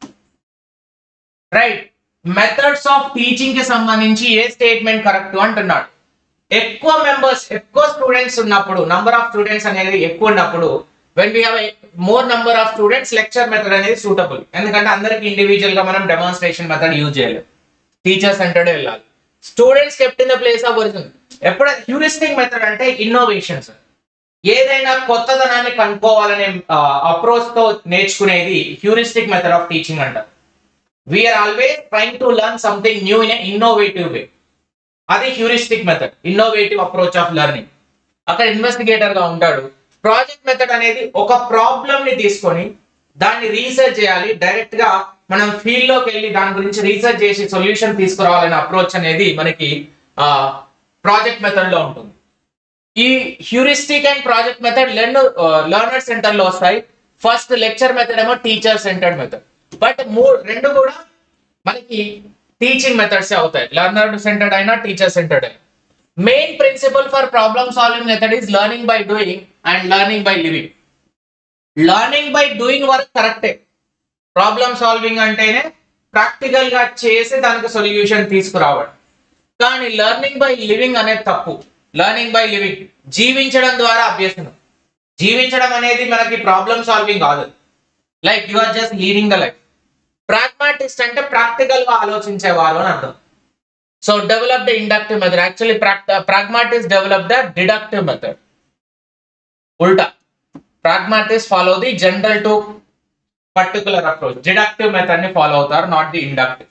right methods of teaching కి సంబంధించి ఏ స్టేట్మెంట్ కరెక్ట్ అంటున్నాడు ఎక్కువ మెంబర్స్ ఎక్కువ స్టూడెంట్స్ ఉన్నప్పుడు నంబర్ ఆఫ్ స్టూడెంట్స్ అనేది ఎక్కువ ఉన్నప్పుడు when we have more number of students lecture method అనేది సూటబుల్ ఎందుకంటే అందరికి ఇండివిజువల్ గా మనం డెమాన్స్ట్రేషన్ మెథడ్ యూజ్ చేయలేము టీచర్ సెంటర్డ్ వెళ్ళాలి students kept in the place of origin ఎప్పుడైతే హ్యూరిస్టిక్ మెథడ్ అంటే ఇన్నోవేషన్స్ ఏదైనా కొత్తదనాన్ని కనుక్కోవాలనే అప్రోచ్ తో నేర్చుకునేది హ్యూరిస్టిక్ మెథడ్ ఆఫ్ టీచింగ్ అంటారు we are always trying to learn something new in innovative way అది heuristic method innovative approach of learning అక్కడ ఇన్వెస్టిగేటర్ గా ఉంటాడు ప్రాజెక్ట్ మెథడ్ అనేది ఒక ప్రాబ్లమ్ ని తీసుకొని దాన్ని రీసెర్చ్ చేయాలి డైరెక్ట్ గా మనం ఫీల్డ్ లోకి వెళ్ళి దాని గురించి రీసెర్చ్ చేసి సొల్యూషన్ తీసుకురావాలనే అప్రోచ్ అనేది మనకి ప్రాజెక్ట్ మెథడ్ లో ఉంటుంది ఈ heuristic and project method learn learner centre లో వస్తాయి ఫస్ట్ లెక్చర్ మెథడ్ ఏమో టీచర్ సెంటర్డ్ మెథడ్ బట్ మూడు రెండు కూడా మనకి టీచింగ్ మెథడ్స్ అవుతాయి లెర్నర్ సెంటర్డ్ అయినా టీచర్ సెంటర్డ్ అయినా main principle for problem solving method is learning by doing and learning by living learning by doing work కరెక్టే problem solving అంటేనే ప్రాక్టికల్ గా చేసి దానికి సొల్యూషన్ తీసుకురావడం కానీ లెర్నింగ్ బై లివింగ్ అనేది తప్పు లెర్నింగ్ బై లివింగ్ జీవించడం ద్వారా అభ్యసనం జీవించడం అనేది మనకి ప్రాబ్లమ్ సాల్వింగ్ కాదు like you are just leading the life pragmatist అంటే ప్రాక్టికల్ గా ఆలోచించేవారు అని అర్థం so develop the inductive method actually pragmatist develop the deductive method ఉల్టా pragmatist follow the general to particular approach deductive method ని follow అవుతారు not the inductive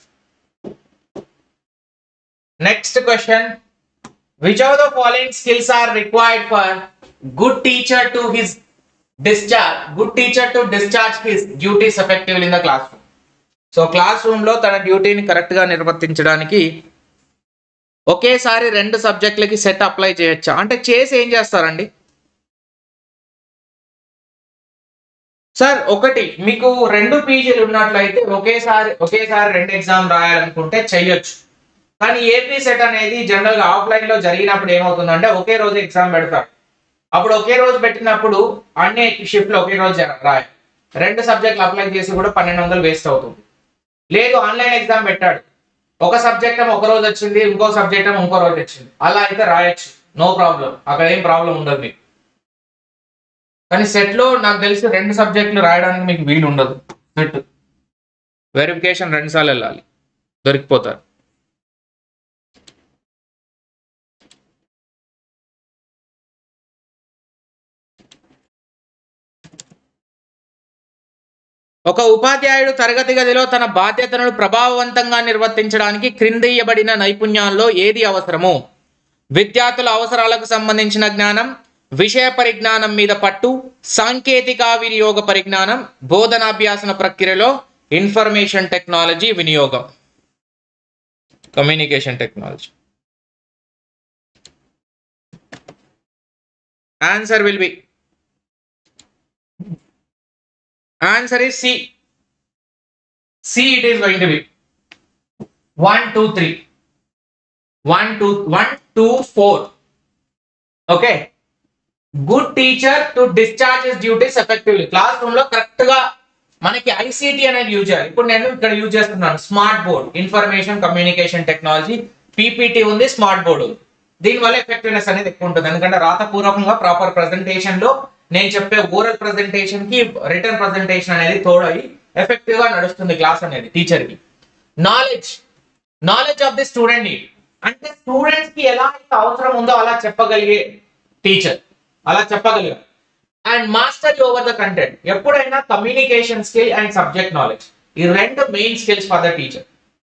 next question which of the following skills are required for good teacher to his discharge good teacher to discharge his duties effectively in the classroom so classroom లో తన డ్యూటీని correct గా నిర్వర్తించడానికి ఒకేసారి రెండు సబ్జెక్టులకి CET apply చేయొచ్చా అంటే చేసి ఏం చేస్తారండి సార్ ఒకటి మీకు రెండు పీజీలు ఉన్నట్లయితే ఒకేసారి ఒకేసారి రెండు ఎగ్జామ్ రాయాలనుకుంటే చెయ్యొచ్చు కానీ ఏపీ సెట్ అనేది జనరల్ గా ఆఫ్లైన్ లో జరిగినప్పుడు ఏమవుతుందంటే ఒకే రోజు ఎగ్జామ్ పెడతారు అప్పుడు ఒకే రోజు పెట్టినప్పుడు అన్ని షిఫ్ట్లు ఒకే రోజు జర- రాయాలి రెండు సబ్జెక్టులు అప్లై చేసి కూడా పన్నెండు వందలు వేస్ట్ అవుతుంది లేదు ఆన్లైన్ ఎగ్జామ్ పెట్టాడు ఒక సబ్జెక్ట్ ఏమో ఒక రోజు వచ్చింది ఇంకో సబ్జెక్ట్ ఏమో ఇంకో రోజు వచ్చింది అలా అయితే రాయొచ్చు నో ప్రాబ్లం అక్కడ ఏం ప్రాబ్లం ఉండదు మీకు కానీ సెట్ లో నాకు తెలిసి రెండు సబ్జెక్టులు రాయడానికి మీకు వీలు ఉండదు సెట్ వెరిఫికేషన్ రెండు సార్లు వెళ్ళాలి దొరికిపోతారు ఒక ఉపాధ్యాయుడు తరగతి గదిలో తన బాధ్యతలను ప్రభావవంతంగా నిర్వర్తించడానికి క్రిందియబడిన నైపుణ్యాల్లో ఏది అవసరము విద్యార్థుల అవసరాలకు సంబంధించిన జ్ఞానం విషయ పరిజ్ఞానం మీద పట్టు సాంకేతిక వినియోగ పరిజ్ఞానం బోధనాభ్యాసన ప్రక్రియలో ఇన్ఫర్మేషన్ టెక్నాలజీ వినియోగం communication technology answer will be Answer is C. C it is going to be. 1, 2, 3. 1, 2, 1, 2, 4. Okay. Good teacher to discharge his duties effectively classroom లో కరెక్ట్ గా మనకి ఐసీటీ అనేది యూజ్ చేయాలి ఇప్పుడు నేను ఇక్కడ యూజ్ చేస్తున్నాను smart board information communication technology PPT ఉంది స్మార్ట్ బోర్డ్ ఉంది దీనివల్ల ఎఫెక్టివ్నెస్ అనేది ఎక్కువ ఉంటుంది ఎందుకంటే రాతపూర్వకంగా ప్రాపర్ ప్రెజెంటేషన్ లో నేను చెప్పే ఓరల్ ప్రెజెంటేషన్ కి రిటర్న్ ప్రెజెంటేషన్ అనేది తోడై ఎఫెక్టివ్ గా నడుస్తుంది క్లాస్ అనేది టీచర్ కి knowledge knowledge of the student need అంటే స్టూడెంట్స్ కి ఎలా అయితే అవసరం ఉందో అలా చెప్పగలిగే టీచర్ అలా చెప్పగలిగారు and master over the content ఎప్పుడైనా communication skill and subject knowledge ఈ రెండు main skills for the teacher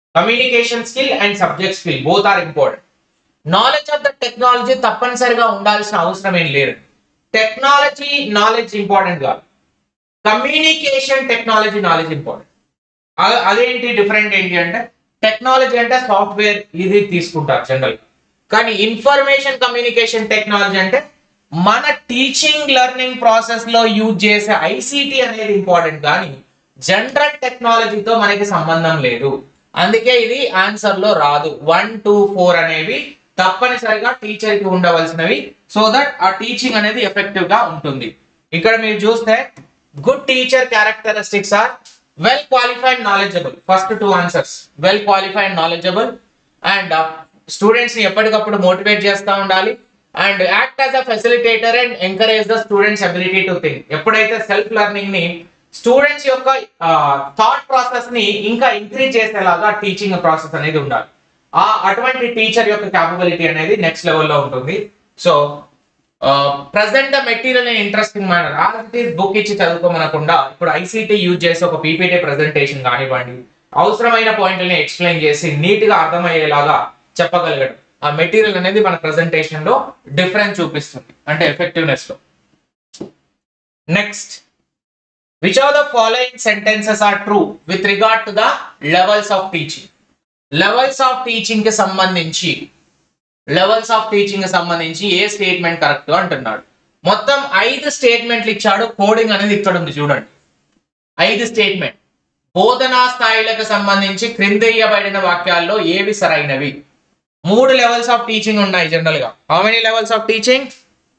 communication skill and subject skill both are important knowledge of the technology తప్పనిసరిగా ఉండాల్సిన అవసరం ఏం లేదు టెక్నాలజీ నాలెడ్జ్ ఇంపార్టెంట్ కాదు కమ్యూనికేషన్ టెక్నాలజీ నాలెడ్జ్ ఇంపార్టెంట్ అదేంటి డిఫరెంట్ ఏంటి అంటే టెక్నాలజీ అంటే సాఫ్ట్వేర్ ఇది తీసుకుంటారు జనరల్ కానీ ఇన్ఫర్మేషన్ కమ్యూనికేషన్ టెక్నాలజీ అంటే మన టీచింగ్ లెర్నింగ్ ప్రాసెస్ లో యూజ్ చేసే ఐసిటి అనేది ఇంపార్టెంట్ కానీ జనరల్ టెక్నాలజీతో మనకి సంబంధం లేదు అందుకే ఇది ఆన్సర్ లో రాదు వన్ టూ ఫోర్ అనేవి తప్పనిసరిగా టీచర్ కి ఉండవలసినవి సో దట్ ఆ టీచింగ్ అనేది ఎఫెక్టివ్ గా ఉంటుంది ఇక్కడ మీరు చూస్తే good teacher characteristics are well qualified knowledgeable first two answers well qualified knowledgeable and students ని ఎప్పటికప్పుడు మోటివేట్ చేస్తూ ఉండాలి and act as a facilitator and encourage the students ability to think ఎప్పుడైతే సెల్ఫ్ లెర్నింగ్ ని స్టూడెంట్స్ యొక్క thought process ని ఇంకా increase చేసేలాగా టీచింగ్ ప్రాసెస్ అనేది ఉండాలి ఆ అటువంటి టీచర్ యొక్క క్యాపబిలిటీ అనేది నెక్స్ట్ లెవెల్లో ఉంటుంది so present the material interesting manner as it is book ఇచ్చి చదువుకోమనకుండా ఇప్పుడు ఐసీటీ యూజ్ చేసి ఒక పీపీటీ ప్రెజెంటేషన్ కానివ్వండి అవసరమైన పాయింట్లని ఎక్స్ప్లెయిన్ చేసి నీట్ గా అర్థమయ్యేలాగా చెప్పగలగడం ఆ మెటీరియల్ అనేది మన ప్రెజెంటేషన్ లో డిఫరెన్స్ చూపిస్తుంది అంటే ఎఫెక్టివ్నెస్ లో next which are the following sentences are true with regard to the levels of teaching levels of teaching కి సంబంధించి లెవెల్స్ ఆఫ్ టీచింగ్ కి సంబంధించి ఏ స్టేట్మెంట్ కరెక్ట్ అంటున్నాడు మొత్తం ఐదు స్టేట్మెంట్లు ఇచ్చాడు కోడింగ్ అనేది ఇక్కడ ఉంది చూడండి ఐదు స్టేట్మెంట్ బోధనా స్థాయిలకు సంబంధించి క్రిందేయబడిన వాక్యాల్లో ఏవి సరైనవి మూడు లెవెల్స్ ఆఫ్ టీచింగ్ ఉన్నాయి జనరల్ గా how many levels of teaching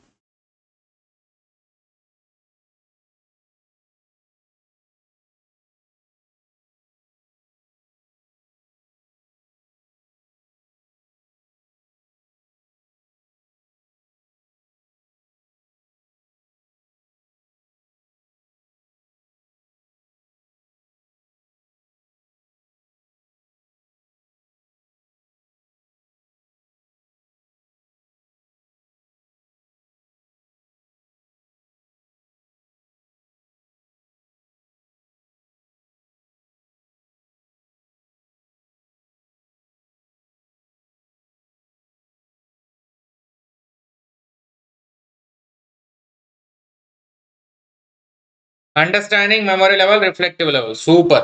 understanding memory level reflective level super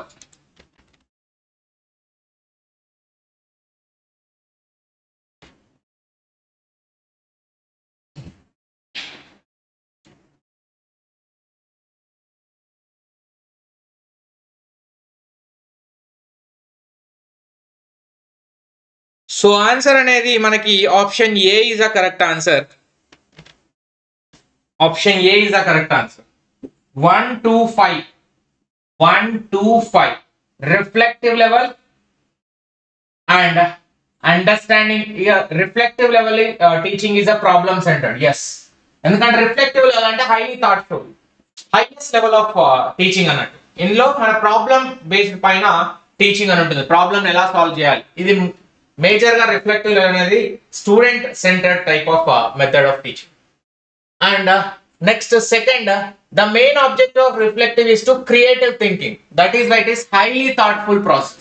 so answer అనేది మనకి option A is a correct answer option A is a correct answer one two five one two five reflective level and understanding reflective level teaching is a problem centred yes ఎందుకంటే reflective level అంటే highly thoughtful highest level of teaching అన్నట్టు ఇందులో మన problem based పైన teaching అని ఉంటుంది problem ఎలా solve చేయాలి ఇది మేజర్ గా రిఫ్లెక్టివ్ లెవెల్ అనేది student centred type of method of teaching and uh, next uh, second uh, the main objective of reflective is to creative thinking that is why it is highly thoughtful process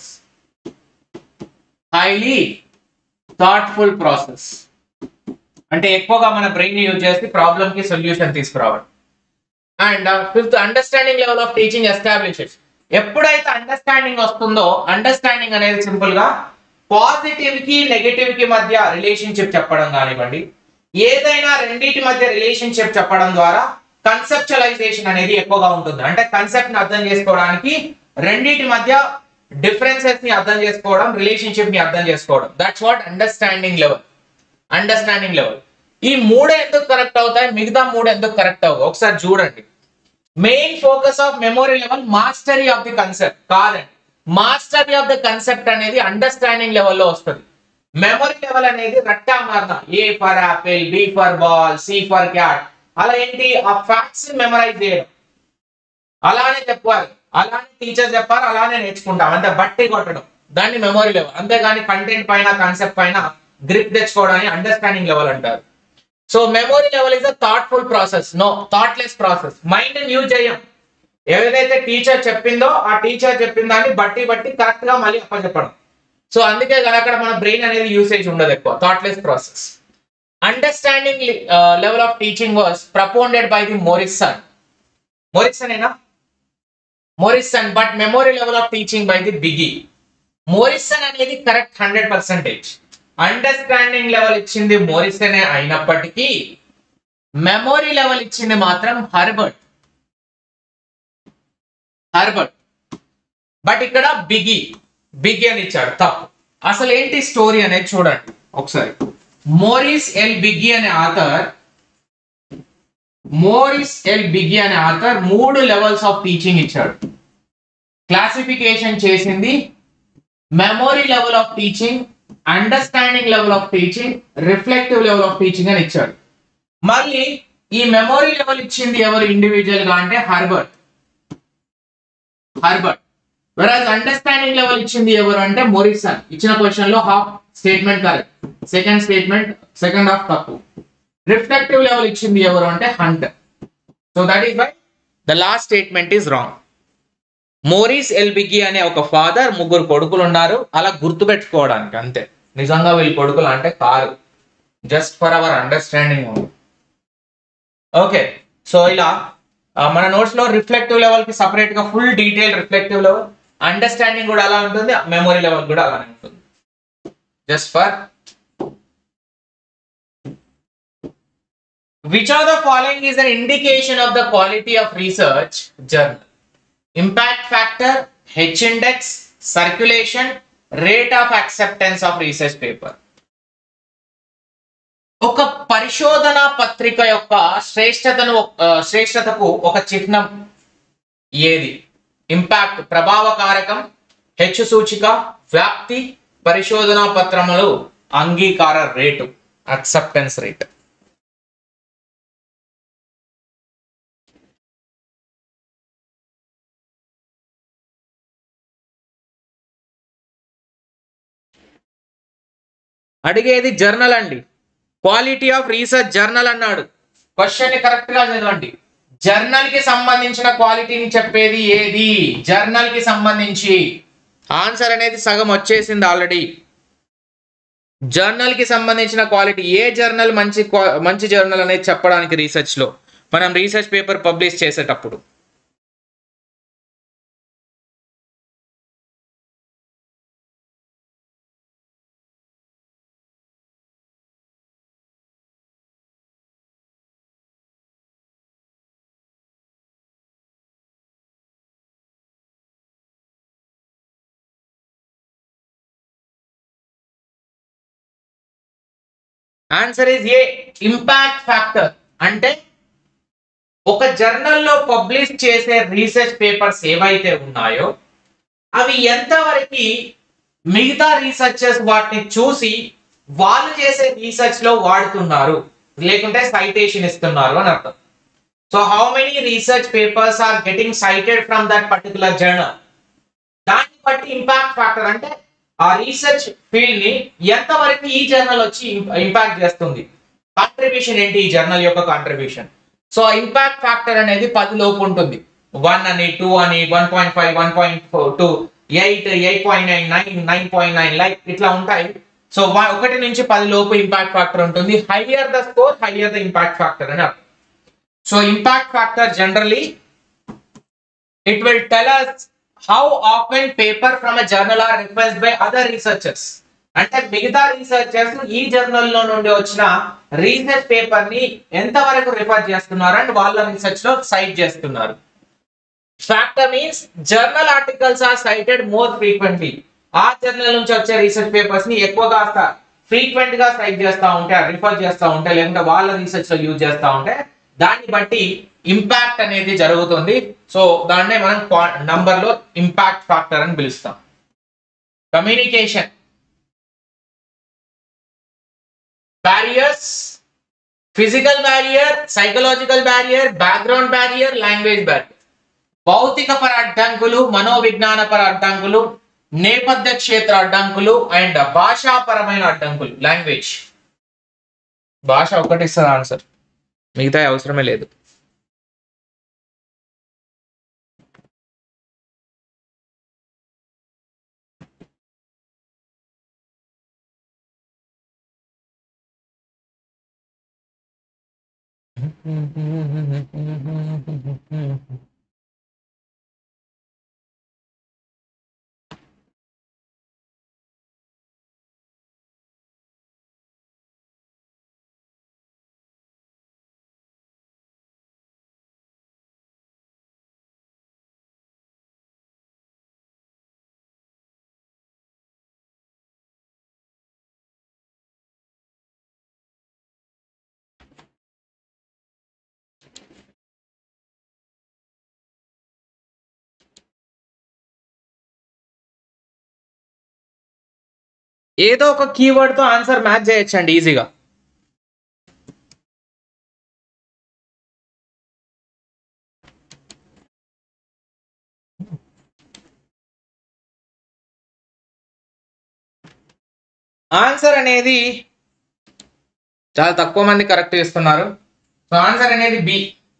highly thoughtful process అంటే ఎక్కువగా మన brain use చేసి problem కి solution తీసుకురావడం and fifth understanding level of teaching establishes ఎప్పుడైతే understanding వస్తుందో understanding అనేది simple గా పాజిటివ్ కి నెగటివ్ కి మధ్య రిలేషన్షిప్ చెప్పడం కానివ్వండి ఏదైనా రెండింటి మధ్య రిలేషన్షిప్ చెప్పడం ద్వారా కన్సెప్చువలైజేషన్ అనేది ఎక్కువగా ఉంటుంది అంటే కన్సెప్ట్ ని అర్థం చేసుకోవడానికి రెండింటి మధ్య డిఫరెన్సెస్ ని అర్థం చేసుకోవడం రిలేషన్షిప్ ని అర్థం చేసుకోవడం that's what understanding level understanding level ఈ మూడే ఎందుకు కరెక్ట్ అవుతాయి మిగతా మూడు ఎందుకు కరెక్ట్ అవ్వవు ఒకసారి చూడండి main focus of memory level mastery of the concept కాదండి మాస్టరీ ఆఫ్ ద కన్సెప్ట్ అనేది అండర్స్టాండింగ్ లెవెల్లో వస్తుంది మెమొరీ లెవెల్ అనేది రట్టా మారన A for apple B for ball C for cat అలా ఏంటి ఆ ఫ్యాక్ట్స్ మెమరైజ్ చేయడం అలానే చెప్పాలి అలానే టీచర్ చెప్పారు అలానే నేర్చుకుంటాం అంతే బట్టి కొట్టడం దాన్ని మెమొరీ లెవెల్ అంతేగాని కంటెంట్ పైన కాన్సెప్ట్ పైన గ్రిప్ తెచ్చుకోవడానికి అండర్స్టాండింగ్ లెవెల్ అంటారు so memory level is a thoughtful process no thoughtless process mind use చేయం ఏదైతే టీచర్ చెప్పిందో ఆ టీచర్ చెప్పిన దాన్ని బట్టి బట్టి కరెక్ట్ గా మళ్ళీ అప్పచెప్పడం సో అందుకే కానీ అక్కడ మన బ్రెయిన్ అనేది యూసేజ్ ఉండదు ఎక్కువ thoughtless process understanding level of teaching was propounded by the Morrison Morrison ఏనా Morrison but memory level of teaching by the Bigge Morrison అనేది correct hundred percentage understanding level ఇచ్చింది మోరిసనే అయినప్పటికీ మెమొరీ లెవెల్ ఇచ్చింది మాత్రం హర్బర్ట్ హర్బర్ట్ బట్ ఇక్కడ బిగి బిగి అని ఇచ్చాడు తప్పు అసలు ఏంటి స్టోరీ అనేది చూడండి ఒకసారి మోరిస్ ఎల్ బిగి అనే ఆథర్ మోరిస్ ఎల్ బిగి అనే ఆథర్ మూడు లెవెల్స్ ఆఫ్ టీచింగ్ ఇచ్చాడు క్లాసిఫికేషన్ చేసింది memory level of teaching understanding level of teaching reflective level of teaching అని ఇచ్చాడు మళ్ళీ ఈ మెమొరీ లెవెల్ ఇచ్చింది ఎవరు ఇండివిజువల్ గా అంటే హర్బర్ట్ హర్బర్ట్ వెరాజ్ అండర్స్టాండింగ్ లెవెల్ ఇచ్చింది ఎవరు అంటే మోరిసన్ ఇచ్చిన క్వశ్చన్ లో half statement correct second statement second half తప్పు రిఫ్లెక్టివ్ లెవెల్ ఇచ్చింది ఎవరు అంటే Hunt so that is why the last statement is wrong Morris L Bigge అనే ఒక ఫాదర్ ముగ్గురు కొడుకులు ఉన్నారు అలా గుర్తుపెట్టుకోవడానికి అంతే నిజంగా వీళ్ళు కొడుకులు అంటే కారు just for our understanding okay so ఇలా ఆ, మన నోట్స్ లో రిఫ్లెక్టివ్ లెవెల్ కి సపరేట్ గా full detail reflective level understanding కూడా అలా ఉంటుంది మెమొరీ లెవెల్ కూడా అలానే ఉంటుంది just for which of the following is an indication of the quality of research journal impact factor H index circulation rate of acceptance of research paper ఒక పరిశోధన పత్రిక యొక్క శ్రేష్టతను ఆ, శ్రేష్టతకు ఒక చిహ్నం ఏది ఇంపాక్ట్ ప్రభావకారకం హెచ్చు సూచిక వ్యాప్తి పరిశోధన పత్రములు అంగీకార రేటు అక్సెప్టెన్స్ రేట్ అడిగేది జర్నల్ అండి క్వాలిటీ ఆఫ్ రీసెర్చ్ జర్నల్ అన్నాడు క్వశ్చన్ ని కరెక్ట్ గా చదవండి జర్నల్ కి సంబంధించిన క్వాలిటీని చెప్పేది ఏది జర్నల్ కి సంబంధించి ఆన్సర్ అనేది సగం వచ్చేసింది ఆల్రెడీ జర్నల్ కి సంబంధించిన క్వాలిటీ ఏ జర్నల్ మంచి qua- మంచి జర్నల్ అనేది చెప్పడానికి రీసెర్చ్ లో మనం రీసెర్చ్ పేపర్ పబ్లిష్ చేసేటప్పుడు answer is A impact factor అంటే ఒక జర్నల్లో పబ్లిష్ చేసే రీసెర్చ్ పేపర్స్ ఏవైతే ఉన్నాయో అవి ఎంతవరకు మిగతా రీసెర్చర్స్ వాటిని చూసి వాళ్ళు చేసే రీసెర్చ్ లో వాడుతున్నారు లేకుంటే సైటేషన్ ఇస్తున్నారు అని అర్థం so how many research papers are getting cited from that particular journal దాన్ని బట్టి ఇంపాక్ట్ ఫ్యాక్టర్ అంటే ఆ రీసెర్చ్ ఫీల్డ్ ని ఎంతవరకు ఈ జర్నల్ వచ్చి ఇంపాక్ట్ చేస్తుంది కాంట్రిబ్యూషన్ ఏంటి ఈ జర్నల్ యొక్క కాంట్రిబ్యూషన్ సో ఇంపాక్ట్ ఫ్యాక్టర్ అనేది పది లోపు ఉంటుంది వన్ అని టూ అని one point five one point two eight eight point nine nine nine point nine like ఇట్లా ఉంటాయి సో ఒకటి నుంచి పది లోపు ఇంపాక్ట్ ఫ్యాక్టర్ ఉంటుంది higher the score higher the impact factor అని అర్థం so impact factor generally it will tell us how often paper from a journal are referenced by other researchers అంటే మిగతా రీసెర్చర్స్ ఈ జర్నల్ లో నుండి వచ్చిన రీసెర్చ్ పేపర్ ని ఎంతవరకు రిఫర్ చేస్తున్నారు అండ్ వాళ్ళ రీసెర్చ్ లో సైట్ చేస్తున్నారు factor means journal articles are cited more frequently ఆ జర్నల్ నుంచి వచ్చే రీసెర్చ్ పేపర్స్ ని ఎక్కువగా ఫ్రీక్వెంట్ గా సైట్ చేస్తా ఉంటే రిఫర్ చేస్తా ఉంటే లేకుంటే వాళ్ళ రీసెర్చ్ లో యూజ్ చేస్తా ఉంటే దాన్ని బట్టి ఇంపాక్ట్ అనేది జరుగుతుంది సో దాన్నే మనం నంబర్ లో ఇంపాక్ట్ ఫ్యాక్టర్ అని పిలుస్తాం communication barriers physical barrier psychological barrier background barrier language barrier భౌతిక పర అడ్డంకులు మనోవిజ్ఞాన పర అడ్డంకులు నేపథ్య క్షేత్ర అడ్డంకులు అండ్ భాషాపరమైన అడ్డంకులు లాంగ్వేజ్ భాష ఒకటి ఇస్తుంది ఆన్సర్ మిగతా అవసరమే లేదు ఏదో ఒక కీవర్డ్ తో ఆన్సర్ మ్యాచ్ చేయొచ్చండి ఈజీగా ఆన్సర్ అనేది చాలా తక్కువ మంది కరెక్ట్ చేస్తున్నారు సో ఆన్సర్ అనేది B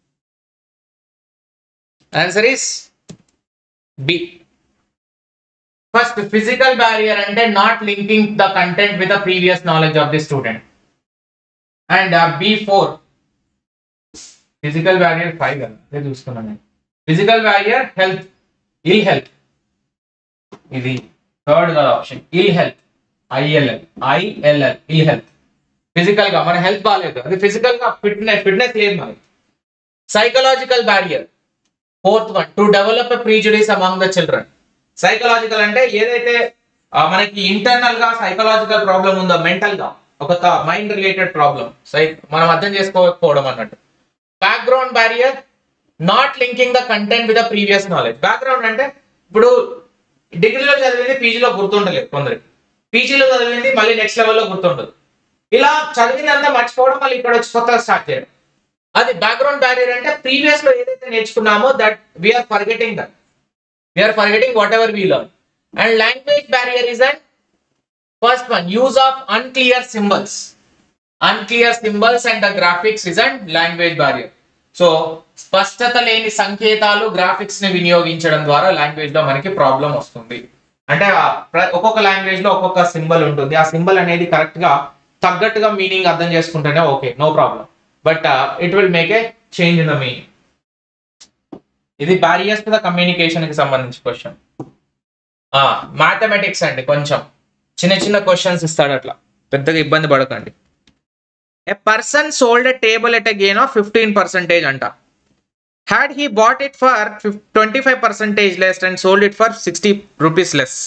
answer is B first physical barrier అంటే not linking the content with the previous knowledge of the student and B four physical barrier five కదా అదే చూసుకున్నాను నేను physical barrier health ill health ఇది third కదా option ill health ILL ILL ill health physical గా మన health బాగాలేదు అది ఫిజికల్ గా ఫిట్నెస్ ఫిట్నెస్ లేదు మనకి psychological barrier fourth one to develop a prejudice among the children psychological అంటే ఏదైతే ఆ, మనకి ఇంటర్నల్ గా సైకలాజికల్ ప్రాబ్లం ఉందో మెంటల్ గా ఒక మైండ్ రిలేటెడ్ ప్రాబ్లం సై మనం అర్థం చేసుకోకపోవడం అన్నట్టు background barrier not linking the content with the previous knowledge background అంటే ఇప్పుడు డిగ్రీలో చదివింది పీజీలో గుర్తుండలేదు కొందరికి పీజీలో చదివింది మళ్ళీ నెక్స్ట్ లెవెల్లో గుర్తుండదు ఇలా చదివిందంతా మర్చిపోవడం మళ్ళీ ఇక్కడ వచ్చి కొత్తగా స్టార్ట్ చేయడం అది బ్యాక్గ్రౌండ్ బ్యారియర్ అంటే ప్రీవియస్ లో ఏదైతే నేర్చుకున్నామో that we are forgetting that we are forgetting whatever we learn and language barrier is and first one use of unclear symbols unclear symbols and the graphics is and language barrier so స్పష్టత లేని సంకేతాలు graphics ని వినియోగించడం ద్వారా language లో మనకి problem వస్తుంది అంటే ఆ ప్ర- ఒక్కొక్క లాంగ్వేజ్ లో ఒక్కొక్క సింబల్ ఉంటుంది ఆ సింబల్ అనేది కరెక్ట్ గా తగ్గట్టుగా మీనింగ్ అర్థం చేసుకుంటేనే okay no problem but it will make a change in the meaning ఇది బ్యారియర్స్ టు ద కమ్యూనికేషన్ కి సంబంధించి క్వశ్చన్ మ్యాథమెటిక్స్ అండి కొంచెం చిన్న చిన్న క్వశ్చన్స్ ఇస్తాడు అట్లా పెద్దగా ఇబ్బంది పడకండి a person sold a table at a gain of fifteen percentage అంట had he bought it for twenty five percentage less and sold it for sixty rupees less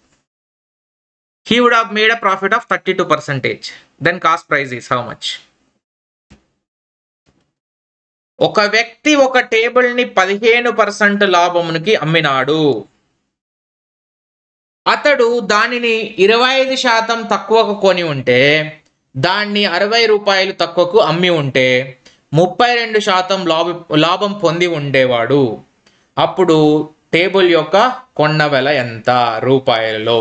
he would have made a profit of thirty two percentage then cost price is how much ఒక వ్యక్తి ఒక table ని పదిహేను percent లాభమునికి అమ్మినాడు అతడు దానిని ఇరవై ఐదు శాతం తక్కువకు కొని ఉంటే దాన్ని అరవై రూపాయలు తక్కువకు అమ్మి ఉంటే ముప్పై రెండు శాతం లాభ లాభం పొంది ఉండేవాడు అప్పుడు టేబుల్ యొక్క కొన్న వెల ఎంత రూపాయలలో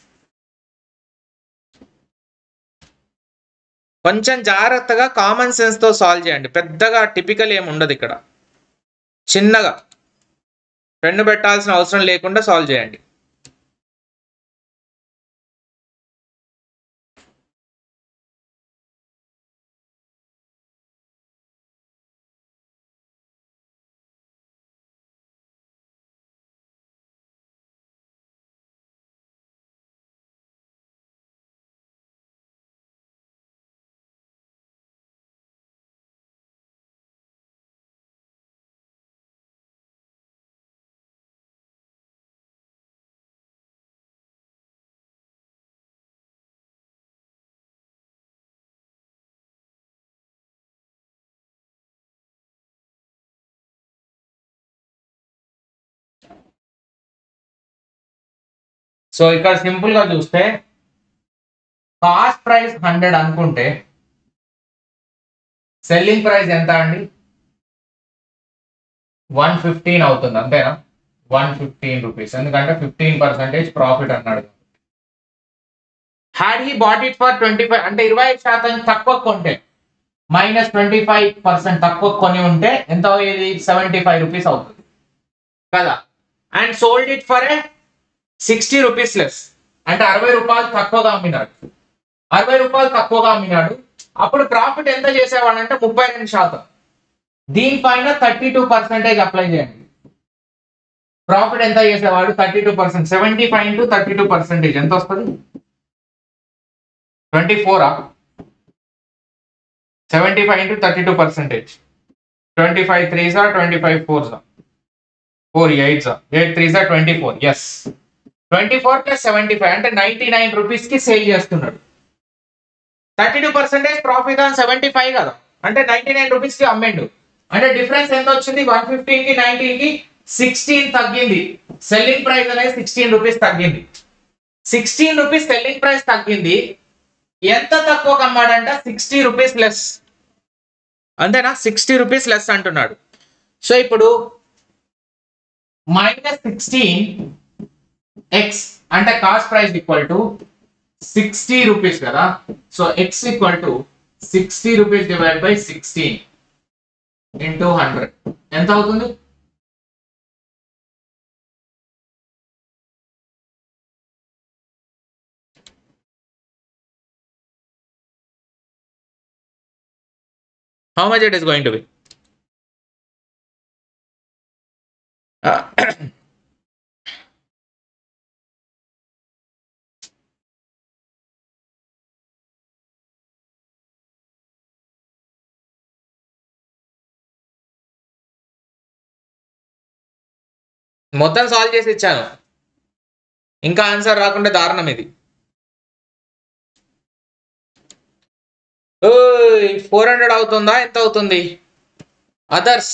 కొంచెం జాగ్రత్తగా కామన్ సెన్స్ తో సాల్వ్ చేయండి పెద్దగా టిపికల్ ఏమి ఉండదు ఇక్కడ చిన్నగా పెన్ను పెట్టాల్సిన అవసరం లేకుండా సాల్వ్ చేయండి సో ఇక్కడ సింపుల్ గా చూస్తే కాస్ట్ ప్రైస్ హండ్రెడ్ అనుకుంటే సెల్లింగ్ ప్రైస్ ఎంత అండి వన్ ఫిఫ్టీన్ అవుతుంది అంతేనా వన్ ఫిఫ్టీన్ రూపీస్ ఎందుకంటే ఫిఫ్టీన్ పర్సెంటేజ్ ప్రాఫిట్ అన్నాడు had he bought it for twenty five అంటే ఇరవై ఐదు శాతం తక్కువ కొంటే మైనస్ ట్వంటీ ఫైవ్ పర్సెంట్ తక్కువ కొని ఉంటే ఎంత అయ్యేది సెవెంటీ ఫైవ్ రూపీస్ అవుతుంది కదా and sold it for a sixty rupees less అంటే అరవై రూపాయలు తక్కువగా అమ్మినాడు అరవై రూపాయలు తక్కువగా అమ్మినాడు అప్పుడు ప్రాఫిట్ ఎంత చేసేవాడు అంటే ముప్పై రెండు శాతం దీనిపైన థర్టీ టూ పర్సెంటేజ్ అప్లై చేయండి ప్రాఫిట్ ఎంత చేసేవాడు thirty two percent seventy five into thirty two percentage ఎంత వస్తుంది ట్వంటీ ఫోరా seventy five into thirty two percentage twenty five త్రీసా ట్వంటీ ఫైవ్ ఫోర్సా ఫోర్ ఎయిట్సా ఎయిట్ త్రీసా twenty four yes twenty four plus seventy five అంటే నైన్టీ నైన్ రూపీస్ కి sale చేస్తున్నాడు thirty two percentage profit on seventy five కదా అంటే ninety nine rupees కి అమ్మిండు అంటే డిఫరెన్స్ ఎంత వచ్చింది వన్ ఫిఫ్టీన్ కి నైన్టీన్ కి సిక్స్టీన్ తగ్గింది సెల్లింగ్ ప్రైస్ అనేది సిక్స్టీన్ రూపీస్ తగ్గింది సిక్స్టీన్ రూపీస్ సెల్లింగ్ ప్రైస్ తగ్గింది ఎంత తక్కువ అమ్మాడంట సిక్స్టీ రూపీస్ లెస్ అంతేనా సిక్స్టీ రూపీస్ లెస్ అంటున్నాడు సో ఇప్పుడు మైనస్ సిక్స్టీన్ ఎక్స్ అంటే cost price equal to sixty rupees కదా so x equal to sixty rupees divide by sixteen into hundred ఎంత అవుతుంది how much it is going to be Uh, మొత్తం solve చేసి ఇచ్చాను ఇంకా ఆన్సర్ రాకుండా దారుణం ఇది ఫోర్ హండ్రెడ్ అవుతుందా ఎంత అవుతుంది అదర్స్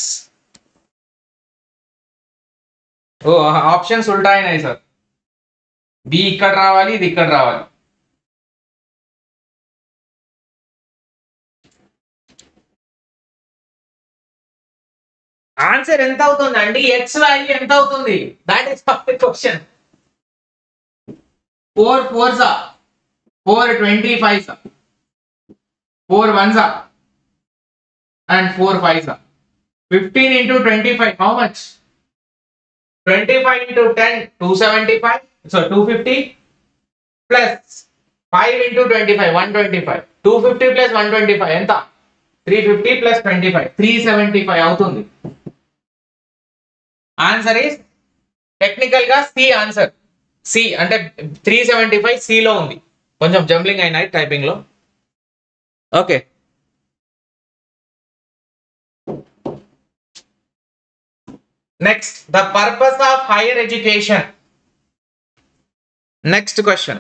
ఓ ఆప్షన్స్ ఉల్టా అయినాయి సార్ బి ఇక్కడ రావాలి ఇది ఇక్కడ రావాలి ఆన్సర్ ఎంత అవుతుంది అండి ఎక్స్ వాల్యూ ఎంత అవుతుంది that is the question four four సా ఫోర్ ట్వంటీ ఫైవ్ సా ఫోర్ వన్ సా అండ్ ఫోర్ ఫైవ్ సా fifteen into twenty five how much twenty five into ten two seventy five so two fifty plus five into twenty five one twenty five two fifty plus one twenty five ఎంత three fifty plus twenty five three seventy five అవుతుంది answer is technical గా C answer C అంటే three seventy five సిలో ఉంది కొంచెం jumbling అయినాయి typing లో okay next the purpose of higher education next question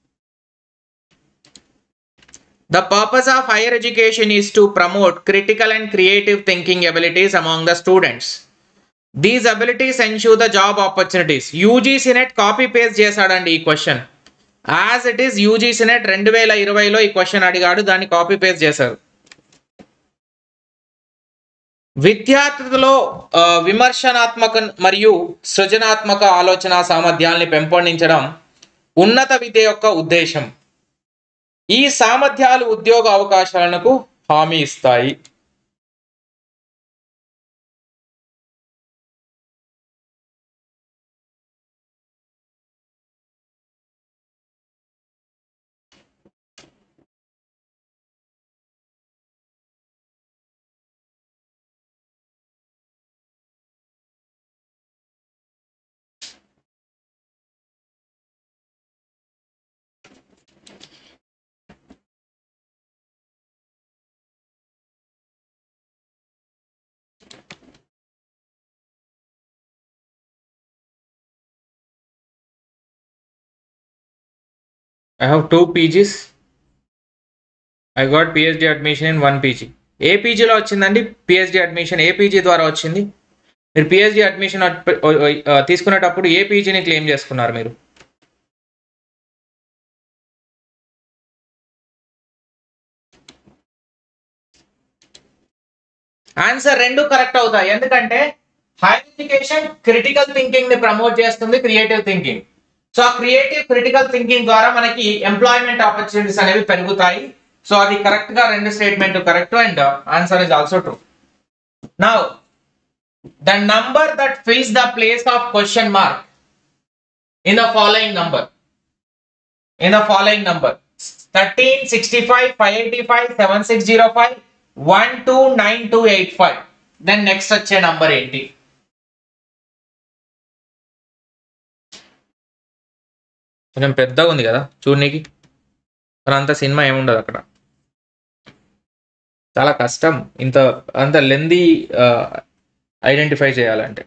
The purpose of higher education is to promote critical and creative thinking abilities among the students. These abilities ensure the job opportunities. UGC net copy paste చేశాడండి ఈ question as it is UGC NET రెండు వేల ఇరవైలో ఈ question అడిగాడు దాన్ని copy paste చేశారు విద్యార్థులలో ఆ, విమర్శనాత్మక మరియు సృజనాత్మక ఆలోచన సామర్థ్యాల్ని పెంపొందించడం ఉన్నత విద్య యొక్క ఉద్దేశం ఈ సామర్థ్యాలు ఉద్యోగ అవకాశాలకు హామీ ఇస్తాయి I have two PGs I got PhD admission in one PG ఏ పీజీలో వచ్చిందండి పిహెచ్డి అడ్మిషన్ ఏ పీజీ ద్వారా వచ్చింది మీరు పిహెచ్డి అడ్మిషన్ తీసుకునేటప్పుడు ఏ పీజీని క్లెయిమ్ చేసుకున్నారు మీరు ఆన్సర్ రెండు కరెక్ట్ అవుతాయి ఎందుకంటే హైయర్ ఎడ్యుకేషన్ క్రిటికల్ థింకింగ్ ని ప్రమోట్ చేస్తుంది క్రియేటివ్ థింకింగ్ సో ఆ క్రియేటివ్ క్రిటికల్ థింకింగ్ ద్వారా మనకి ఎంప్లాయ్మెంట్ ఆపర్చునిటీస్ అనేవి పెరుగుతాయి సో అది కరెక్ట్ గా రెండు statement correct and answer is also true now the number that fills the place of question mark in the following number in the following number thirteen sixty five five eighty five seven six zero five one two nine two eight five then next వచ్చే number ఏంటి కొంచెం పెద్దగా ఉంది కదా చూడనీకి మరి అంత cinema ఏముండదు అక్కడ చాలా కష్టం ఇంత అంత లెందీ ఐడెంటిఫై చేయాలంటే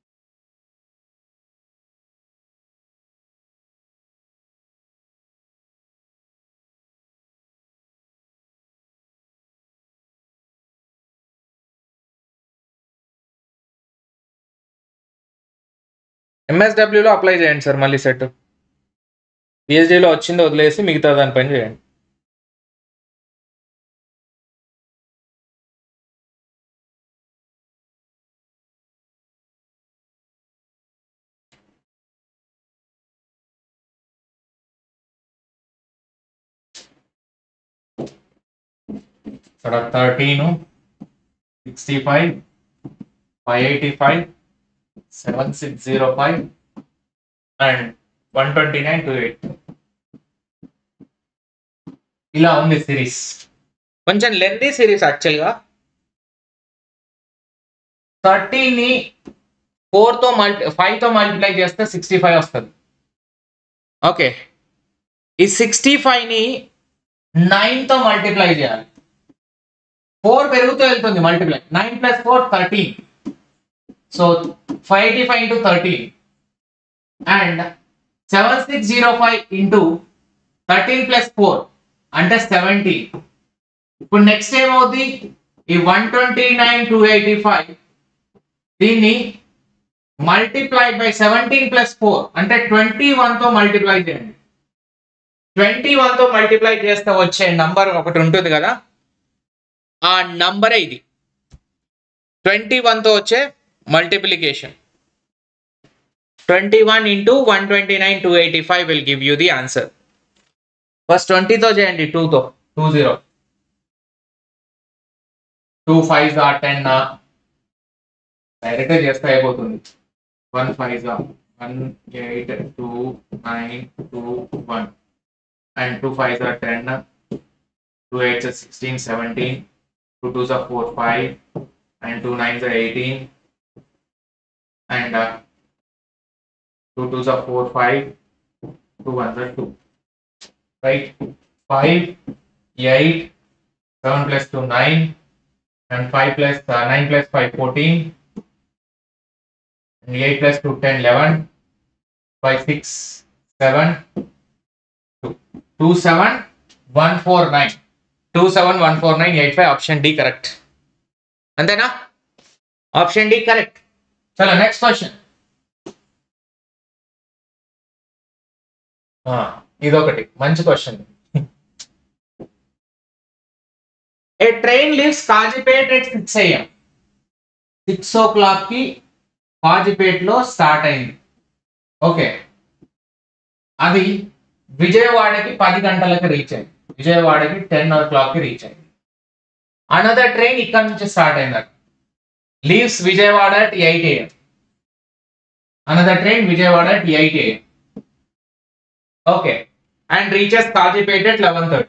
ఎంఎస్డబ్ల్యూలో అప్లై చేయండి సార్ మళ్ళీ సెట్ పిహెచ్డీలో వచ్చింది వదిలేసి మిగతా దానిపైన చేయండి ఇక్కడ thirteen sixty five five eighty five seven six zero five and one twenty nine two eight ఇలా ఉంది సిరీస్ కొంచెం లెంతీ సిరీస్ యాక్చువల్గా థర్టీని ఫోర్తో మల్టీ ఫైవ్తో మల్టిప్లై చేస్తే సిక్స్టీ ఫైవ్ వస్తుంది ఓకే ఈ సిక్స్టీ ఫైవ్ని నైన్తో మల్టిప్లై చేయాలి ఫోర్ పెరుగుతూ వెళ్తుంది multiply nine plus four thirteen so five eighty five into thirteen and seven six zero five into thirteen plus four అంటే సెవెంటీన్ ఇప్పుడు నెక్స్ట్ ఏమవుద్ది ఈ one twenty nine two eighty five దీన్ని multiply by seventeen plus four అంటే twenty తో multiply చేయండి twenty తో multiply చేస్తే వచ్చే నంబర్ ఒకటి ఉంటుంది కదా ఆ నంబరే ఇది ట్వంటీ తో వచ్చే multiplication twenty one into one twenty nine two eighty five will give you the answer first ట్వంటీతో చేయండి టూతో టూ జీరో టూ ఫైవ్ ఆ టెన్ డైరెక్ట్గా చేస్తే అయిపోతుంది one five one eight two nine two one and two five are ten two eights sixteen seventeen two twos are four five and two nines are eighteen and two twos are four five two ones are two right five eight seven plus two nine and 5 plus uh, 9 plus 5 14 and 8 plus 2 10 11 5 6 7 2 2 7 1 4 9 2 7 1 4 9 8 5 option D correct అంతేనా option D correct చలో next question ఇదొకటి మంచి question a train leaves Kazipet at six AM six o'clock కి కాజీపేట్ లో start అయింది okay అది విజయవాడకి పది గంటలకు రీచ్ అయింది విజయవాడకి టెన్ ఓ క్లాక్ కి రీచ్ అయింది అనదర్ ట్రైన్ ఇక్కడ నుంచి స్టార్ట్ అయింది leaves Vijayawada at eight AM another train Vijayawada at eight AM okay and reaches Kazipet at eleven thirty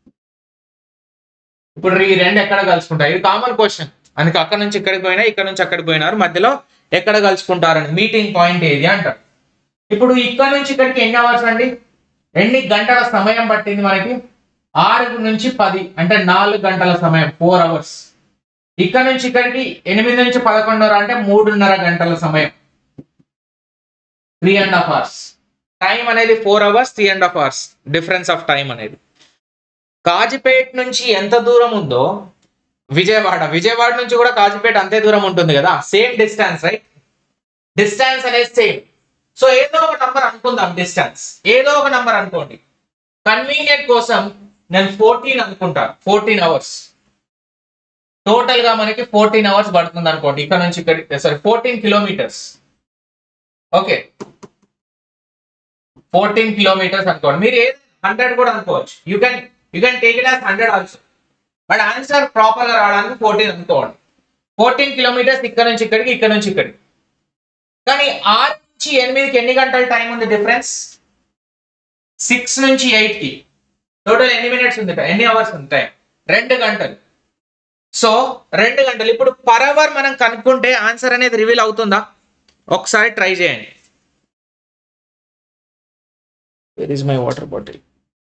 ఇప్పుడు ఈ రెండు ఎక్కడ కలుసుకుంటాయి ఇది కామన్ క్వశ్చన్ అందుకే అక్కడ నుంచి ఇక్కడికి పోయినా ఇక్కడ నుంచి అక్కడికి పోయినారు మధ్యలో ఎక్కడ కలుసుకుంటారని మీటింగ్ పాయింట్ ఏది అంటారు ఇప్పుడు ఇక్కడ నుంచి ఇక్కడికి ఎన్ని అవర్స్ అండి ఎన్ని గంటల సమయం పట్టింది మనకి ఆరు నుంచి పది అంటే నాలుగు గంటల సమయం ఫోర్ అవర్స్ ఇక్కడ నుంచి ఇక్కడికి ఎనిమిది నుంచి పదకొండున్నర అంటే మూడున్నర గంటల సమయం three and half hours time అనేది four hours three and half hours difference of time అనేది కాజిపేట్ నుంచి ఎంత దూరం ఉందో విజయవాడ విజయవాడ నుంచి కూడా కాజిపేట అంతే దూరం ఉంటుంది కదా సేమ్ డిస్టెన్స్ రైట్ డిస్టెన్స్ అనేది సేమ్ సో ఏదో ఒక నంబర్ అనుకుందాం డిస్టెన్స్ ఏదో ఒక నంబర్ అనుకోండి కన్వీనియంట్ కోసం నేను ఫోర్టీన్ అనుకుంటాను ఫోర్టీన్ అవర్స్ టోటల్ గా మనకి ఫోర్టీన్ అవర్స్ పడుతుంది అనుకోండి ఇక్కడ నుంచి ఇక్కడ sorry fourteen kilometres okay fourteen kilometres అనుకోండి మీరు ఏది హండ్రెడ్ కూడా అనుకోవచ్చు you can you can take it as hundred also but answer proper గా రావడానికి ఫోర్టీన్ అనుకోండి ఫోర్టీన్ కిలోమీటర్స్ ఇక్కడ నుంచి ఇక్కడికి ఇక్కడ నుంచి ఇక్కడికి కానీ ఆరు నుంచి ఎనిమిదికి ఎన్ని గంటల టైం ఉంది డిఫరెన్స్ సిక్స్ నుంచి ఎయిట్ కి టోటల్ ఎన్ని మినిట్స్ ఉంది ఎన్ని అవర్స్ ఉంది టైం రెండు గంటలు సో రెండు గంటలు ఇప్పుడు పర్ అవర్ మనం కనుక్కుంటే ఆన్సర్ అనేది రివీల్ అవుతుందా ఒకసారి ట్రై చేయండి where is my water bottle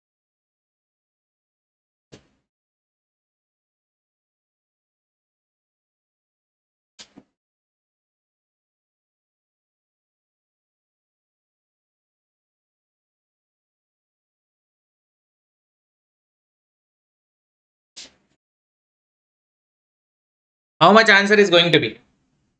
how much answer is going to be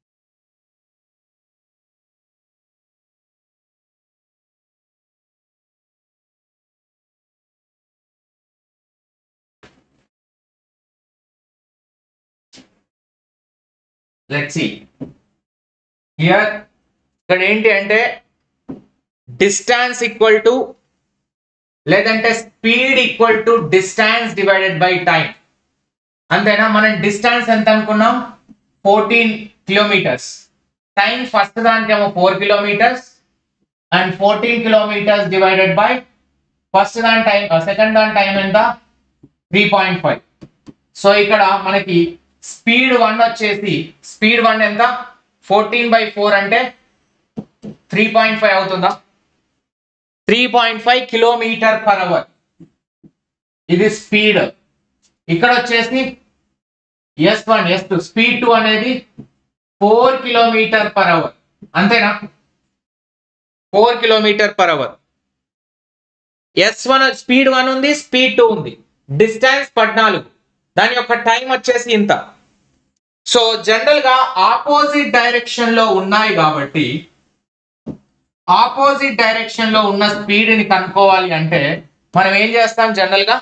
let's see here ఇక్కడ ఏంటి అంటే డిస్టాన్స్ ఈక్వల్ టు లేదంటే speed equal to distance divided by time అంతేనా మనం డిస్టెన్స్ ఎంత అనుకున్నాం ఫోర్టీన్ కిలోమీటర్స్ టైం ఫస్ట్ దానికేమో four kilometres and fourteen kilometres divided by first దాని టైం సెకండ్ దాని టైం ఎంత త్రీ పాయింట్ ఫైవ్ సో ఇక్కడ మనకి స్పీడ్ వన్ వచ్చేసి స్పీడ్ వన్ ఎంత ఫోర్టీన్ బై ఫోర్ అంటే త్రీ పాయింట్ ఫైవ్ అవుతుందా three point five kilometre per hour ఇది స్పీడ్ ఇక్కడ వచ్చేసి yes one S two speed two అనేది ఫోర్ కిలోమీటర్ పర్ అవర్ అంతేనా four kilometre per hour S one speed one ఉంది speed two ఉంది distance పద్నాలుగు దాని యొక్క టైం వచ్చేసి ఇంత సో జనరల్ గా ఆపోజిట్ డైరెక్షన్ లో ఉన్నాయి కాబట్టి ఆపోజిట్ డైరెక్షన్ లో ఉన్న స్పీడ్ ని కనుక్కోవాలి అంటే మనం ఏం చేస్తాం జనరల్ గా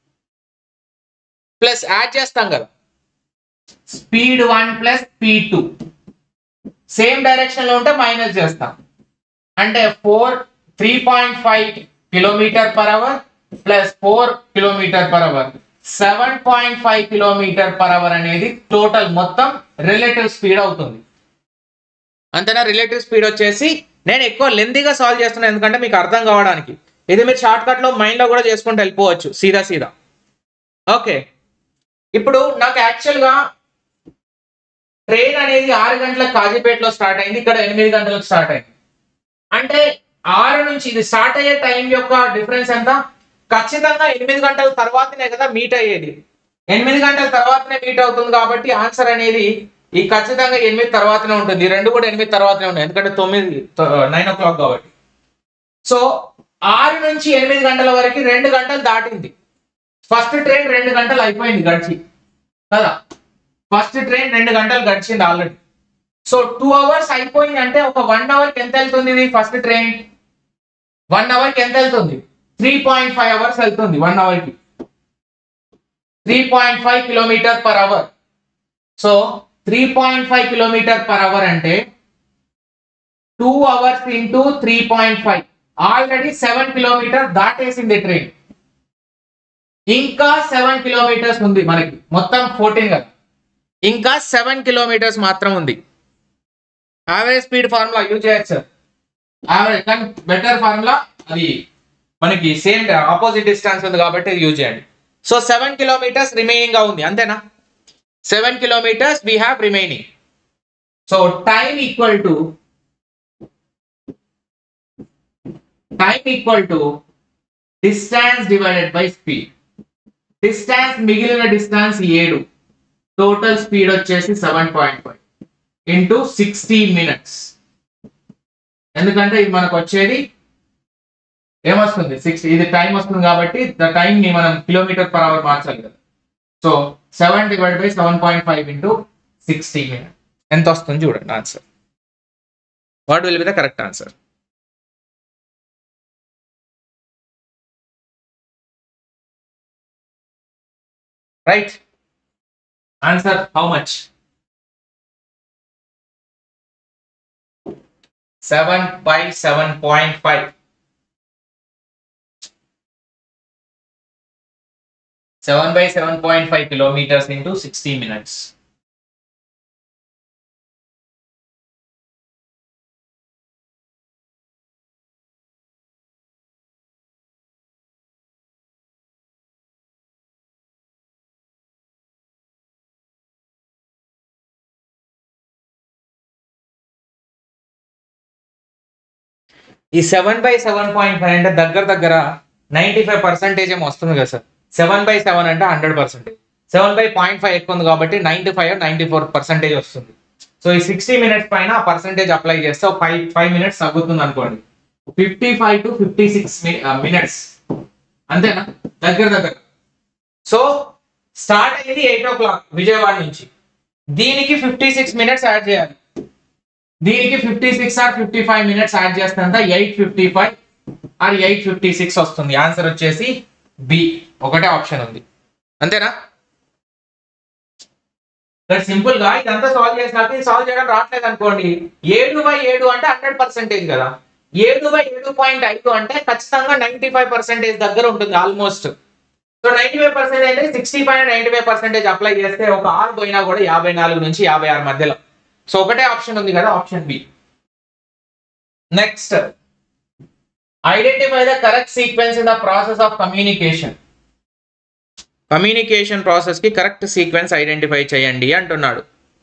ప్లస్ యాడ్ చేస్తాం కదా speed one plus speed two same direction లో ఉంటే మైనస్ చేస్తాం అంటే four three point five kilometre per hour plus four kilometre per hour seven point five kilometre per hour అనేది టోటల్ మొత్తం రిలేటివ్ స్పీడ్ అవుతుంది అంతేనా రిలేటివ్ స్పీడ్ వచ్చేసి నేను ఎక్కువ లెందీగా సాల్వ్ చేస్తున్నాను ఎందుకంటే మీకు అర్థం కావడానికి ఇది మీరు షార్ట్ కట్ లో మైండ్ లో కూడా చేసుకుంటూ వెళ్ళిపోవచ్చు సీదా సీదా ఓకే ఇప్పుడు నాకు యాక్చువల్ గా ట్రైన్ అనేది ఆరు గంటలకు కాజీపేటలో స్టార్ట్ అయింది ఇక్కడ ఎనిమిది గంటలకు స్టార్ట్ అయింది అంటే ఆరు నుంచి ఇది స్టార్ట్ అయ్యే టైం యొక్క డిఫరెన్స్ ఎంత ఖచ్చితంగా ఎనిమిది గంటల తర్వాతనే కదా మీట్ అయ్యేది ఎనిమిది గంటల తర్వాతనే మీట్ అవుతుంది కాబట్టి ఆన్సర్ అనేది ఈ ఖచ్చితంగా ఎనిమిది తర్వాతనే ఉంటుంది ఈ రెండు కూడా ఎనిమిది తర్వాతనే ఉన్నాయి ఎందుకంటే తొమ్మిది నైన్ ఓ క్లాక్ కాబట్టి సో ఆరు నుంచి ఎనిమిది గంటల వరకు రెండు గంటలు దాటింది ఫస్ట్ ట్రైన్ రెండు గంటలు అయిపోయింది గడిచి కదా ఫస్ట్ ట్రైన్ రెండు గంటలు గడిచింది ఆల్రెడీ సో టూ అవర్స్ అయిపోయింది అంటే ఒక వన్ అవర్ కి ఎంత వెళ్తుంది ఇది ఫస్ట్ ట్రైన్ వన్ అవర్ కి ఎంత వెళ్తుంది త్రీ పాయింట్ ఫైవ్ అవర్స్ వెళ్తుంది వన్ అవర్ కి three point five kilometre per hour so three point five kilometre per hour అంటే two hours into three point five already seven kilometre దాటేసింది train ఇంకా seven kilometres ఉంది మనకి మొత్తం fourteen కదా ఇంకా సెవెన్ కిలోమీటర్స్ మాత్రం ఉంది యావరేజ్ స్పీడ్ ఫార్ములా యూజ్ చేయొచ్చు సార్ యావరేజ్ కానీ బెటర్ ఫార్ములా అది మనకి సేమ్ ఆపోజిట్ డిస్టెన్స్ ఉంది కాబట్టి యూజ్ చేయండి సో సెవెన్ కిలోమీటర్స్ రిమైనింగ్ గా ఉంది అంతేనా seven kilometres we have remaining so time equal to time equal to distance divided by speed distance మిగిలిన డిస్టెన్స్ ఏడు టోటల్ స్పీడ్ వచ్చేసి seven point five into sixty minutes ఎందుకంటే ఇది మనకు వచ్చేది ఏమొస్తుంది సిక్స్ ఇది టైం వస్తుంది కాబట్టి ద టైం ని మనం కిలోమీటర్ పర్ అవర్ మార్చాలి కదా so seven divide by seven point five into sixty minute ఎంత వస్తుంది చూడండి answer what will be the correct answer right answer how much seven by seven point five seven by seven point five kilometres into sixty minutes ఈ seven by seven point five అంటే దగ్గర దగ్గర ninety five percentage ఏమో వస్తుంది కదా sir seven by seven అంటే hundred percentage seven by point five ఎక్కువ ఉంది కాబట్టి ninety five ninety four percentage వస్తుంది సో ఈ సిక్స్టీ మినిట్స్ పైన ఆ పర్సెంటేజ్ అప్లై చేస్తే ఒక ఫైవ్ ఫైవ్ మినిట్స్ తగ్గుతుంది అనుకోండి fifty five to fifty six minutes అంతేనా దగ్గర దగ్గర సో స్టార్ట్ అయ్యేది ఎయిట్ ఓ క్లాక్ విజయవాడ నుంచి దీనికి ఫిఫ్టీ సిక్స్ మినిట్స్ యాడ్ చేయాలి దీనికి fifty six or fifty five minutes add చేస్తే eight fifty five or eight fifty six వస్తుంది ఆన్సర్ వచ్చేసి బి ఒకటే ఆప్షన్ ఉంది అంతేనా సింపుల్ గా ఇదంతా సాల్వ్ చేసినాక ఇది సాల్వ్ చేయడం రావట్లేదు అనుకోండి ఏడు బై ఏడు అంటే హండ్రెడ్ పర్సెంటేజ్ కదా ఏడు బై ఏడు పాయింట్ ఐదు అంటే ఖచ్చితంగా నైన్టీ ఫైవ్ పర్సెంటేజ్ దగ్గర ఉంటుంది almost so ninety five percentage అంటే సిక్స్టీ పైన నైన్టీ ఫైవ్ పర్సెంటేజ్ అప్లై చేస్తే ఒక ఆరు పోయినా కూడా యాభై నాలుగు నుంచి యాభై ఆరు మధ్యలో సో ఒకటే ఆప్షన్ ఉంది కదా option B next identify the correct sequence in the process of communication communication process కి కరెక్ట్ సీక్వెన్స్ ఐడెంటిఫై చేయండి అంటున్నాడు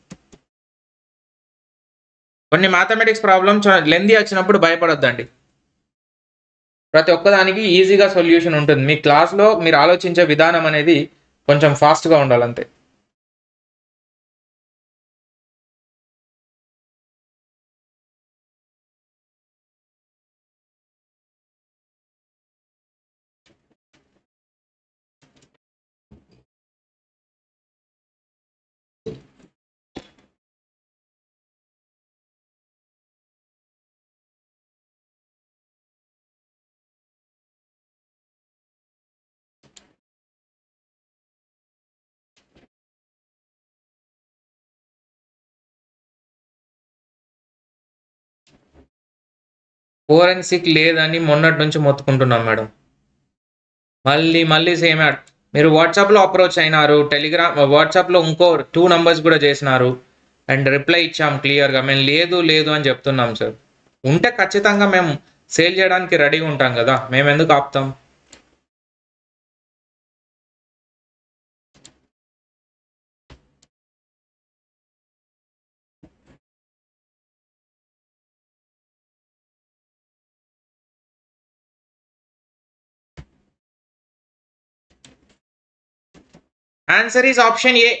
కొన్ని మ్యాథమెటిక్స్ ప్రాబ్లమ్ లెంది వచ్చినప్పుడు భయపడొద్దండి ప్రతి ఒక్కదానికి ఈజీగా సొల్యూషన్ ఉంటుంది మీ క్లాస్లో మీరు ఆలోచించే విధానం అనేది కొంచెం ఫాస్ట్గా ఉండాలంతే ఫోరెన్సిక్ లేదని మొన్నటి నుంచి మొత్తుకుంటున్నాం మేడం మళ్ళీ మళ్ళీ సేమ్ యాడ్ మీరు వాట్సాప్లో అప్రోచ్ అయినారు టెలిగ్రామ్ వాట్సాప్లో ఇంకో టూ నంబర్స్ కూడా చేసినారు అండ్ రిప్లై ఇచ్చాం క్లియర్గా మేము లేదు లేదు అని చెప్తున్నాం సార్ ఉంటే ఖచ్చితంగా మేము సేల్ చేయడానికి రెడీగా ఉంటాం కదా మేము ఎందుకు ఆపుతాం answer is option A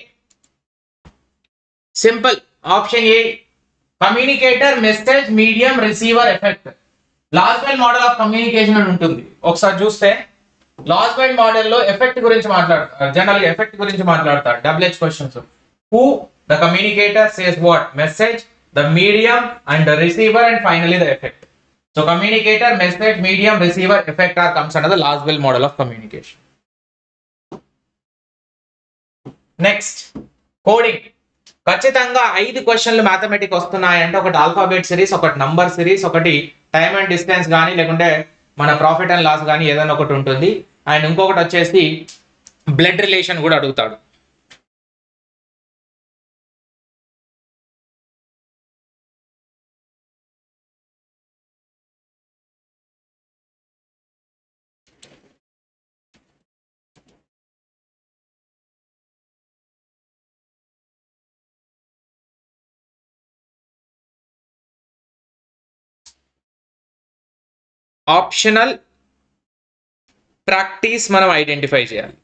simple option A communicator message medium receiver effect last bile model of communication అని ఉంటుంది ఒకసారి చూస్తే లాస్ట్ బైల్ మోడల్లో ఎఫెక్ట్ గురించి మాట్లాడతారు జనరల్ ఎఫెక్ట్ గురించి మాట్లాడతారు WH questions who the communicator says what message the medium and receiver and finally the effect so communicator message medium receiver effect are comes under the last bile model of communication next coding ఖచ్చితంగా ఐదు క్వశ్చన్లు mathematic వస్తున్నాయంటే ఒకటి alphabet series ఒకటి number series ఒకటి time and distance కానీ లేకుంటే మన ప్రాఫిట్ అండ్ లాస్ కానీ ఏదైనా ఒకటి ఉంటుంది అండ్ ఇంకొకటి వచ్చేసి బ్లడ్ రిలేషన్ కూడా అడుగుతాడు ఆప్షనల్ ప్రాక్టీస్ మనం ఐడెంటిఫై చేయాలి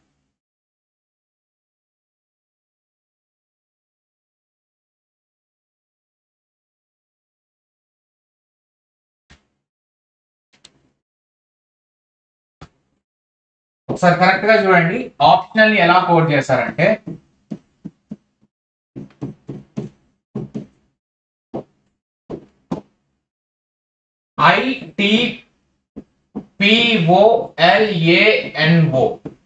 ఒకసారి కరెక్ట్ గా చూడండి ఆప్షనల్ ని ఎలా కోడ్ చేశారంటే ఐటి పిఓఎల్ఏఎన్ఓ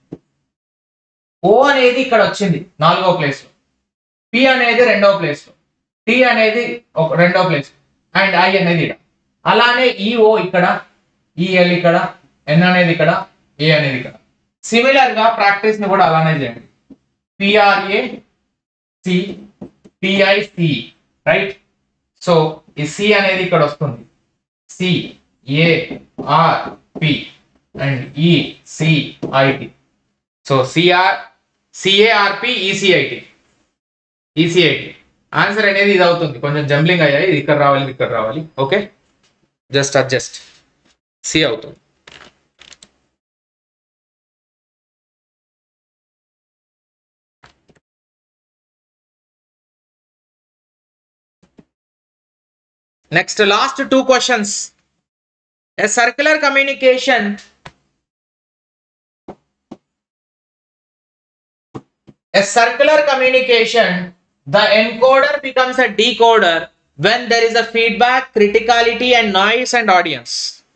ఓ అనేది ఇక్కడ వచ్చింది నాలుగో ప్లేస్ లో పి అనేది రెండో ప్లేస్ లో టి అనేది ఒక రెండో ప్లేస్ అండ్ ఐ అనేది ఇక్కడ అలానే ఈ ఓ ఇక్కడ ఈఎల్ ఇక్కడ ఎన్ అనేది ఇక్కడ ఏ అనేది ఇక్కడ సిమిలర్ గా ప్రాక్టీస్ ని కూడా అలానే చేయండి P R A C T I C right so ఈ సి అనేది ఇక్కడ వస్తుంది C A R P and E C I T so C R C A R P E C I T E C I T answer అనేది ఇది అవుతుంది కొంచెం జంబ్లింగ్ అయ్యాయి ఇది ఇక్కడ రావాలి ఇది ఇక్కడ రావాలి ఓకే జస్ట్ అడ్జస్ట్ సి అవుతుంది next last two questions a circular communication a circular communication the encoder becomes a decoder when there is a feedback criticality and noise and audience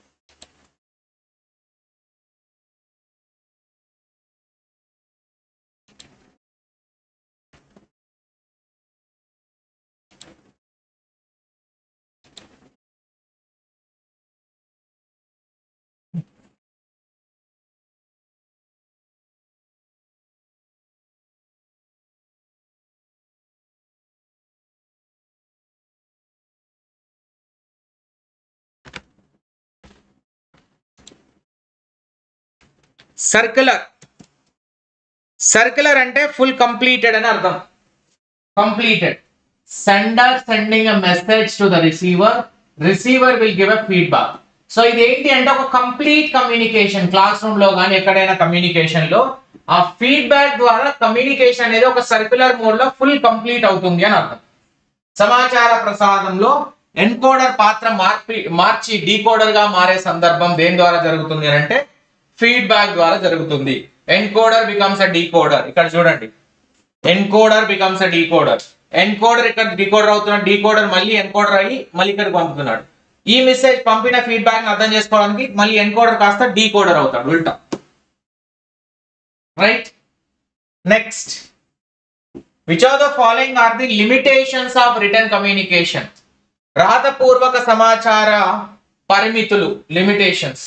circular circular అంటే full completed అని అర్థం completed sender sending a message to the receiver receiver will give a feedback so ఇది ఏంటి అంటే ఒక complete communication class classroom లో కానీ ఎక్కడైనా కమ్యూనికేషన్ లో ఆ ఫీడ్బ్యాక్ ద్వారా కమ్యూనికేషన్ అనేది ఒక సర్క్యులర్ మోడ్ లో ఫుల్ కంప్లీట్ అవుతుంది అని అర్థం సమాచార ప్రసాదంలో ఎన్కోడర్ పాత్ర మార్పి మార్చి డీకోడర్ గా మారే సందర్భం దేని ద్వారా జరుగుతుంది అని అంటే ఫీడ్బ్యాక్ ద్వారా జరుగుతుంది ఎన్కోడర్ బికమ్స్ అ డీకోడర్ ఇక్కడ చూడండి encoder becomes a decoder encoder ఇక్కడ డీకోడర్ అవుతున్నాడు డీకోడర్ మళ్ళీ ఎన్కోడర్ అయ్యి మళ్ళీ ఇక్కడికి పంపుతున్నాడు ఈ మెసేజ్ పంపిన ఫీడ్బ్యాక్ అర్థం చేసుకోవడానికి మళ్ళీ ఎన్కోడర్ కాస్త డీకోడర్ అవుతాడు ఉల్టా right next which are the following are the limitations of written communication రాతపూర్వక సమాచార పరిమితులు లిమిటేషన్స్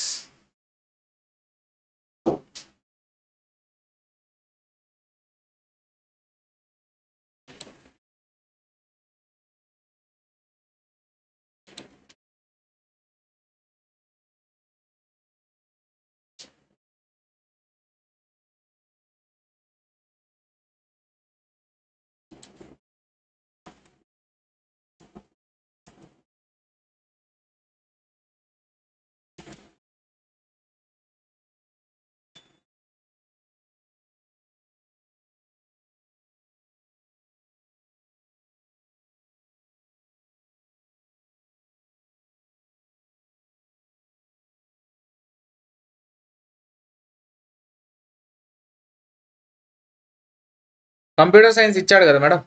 కంప్యూటర్ సైన్స్ ఇచ్చాడు కదా మేడం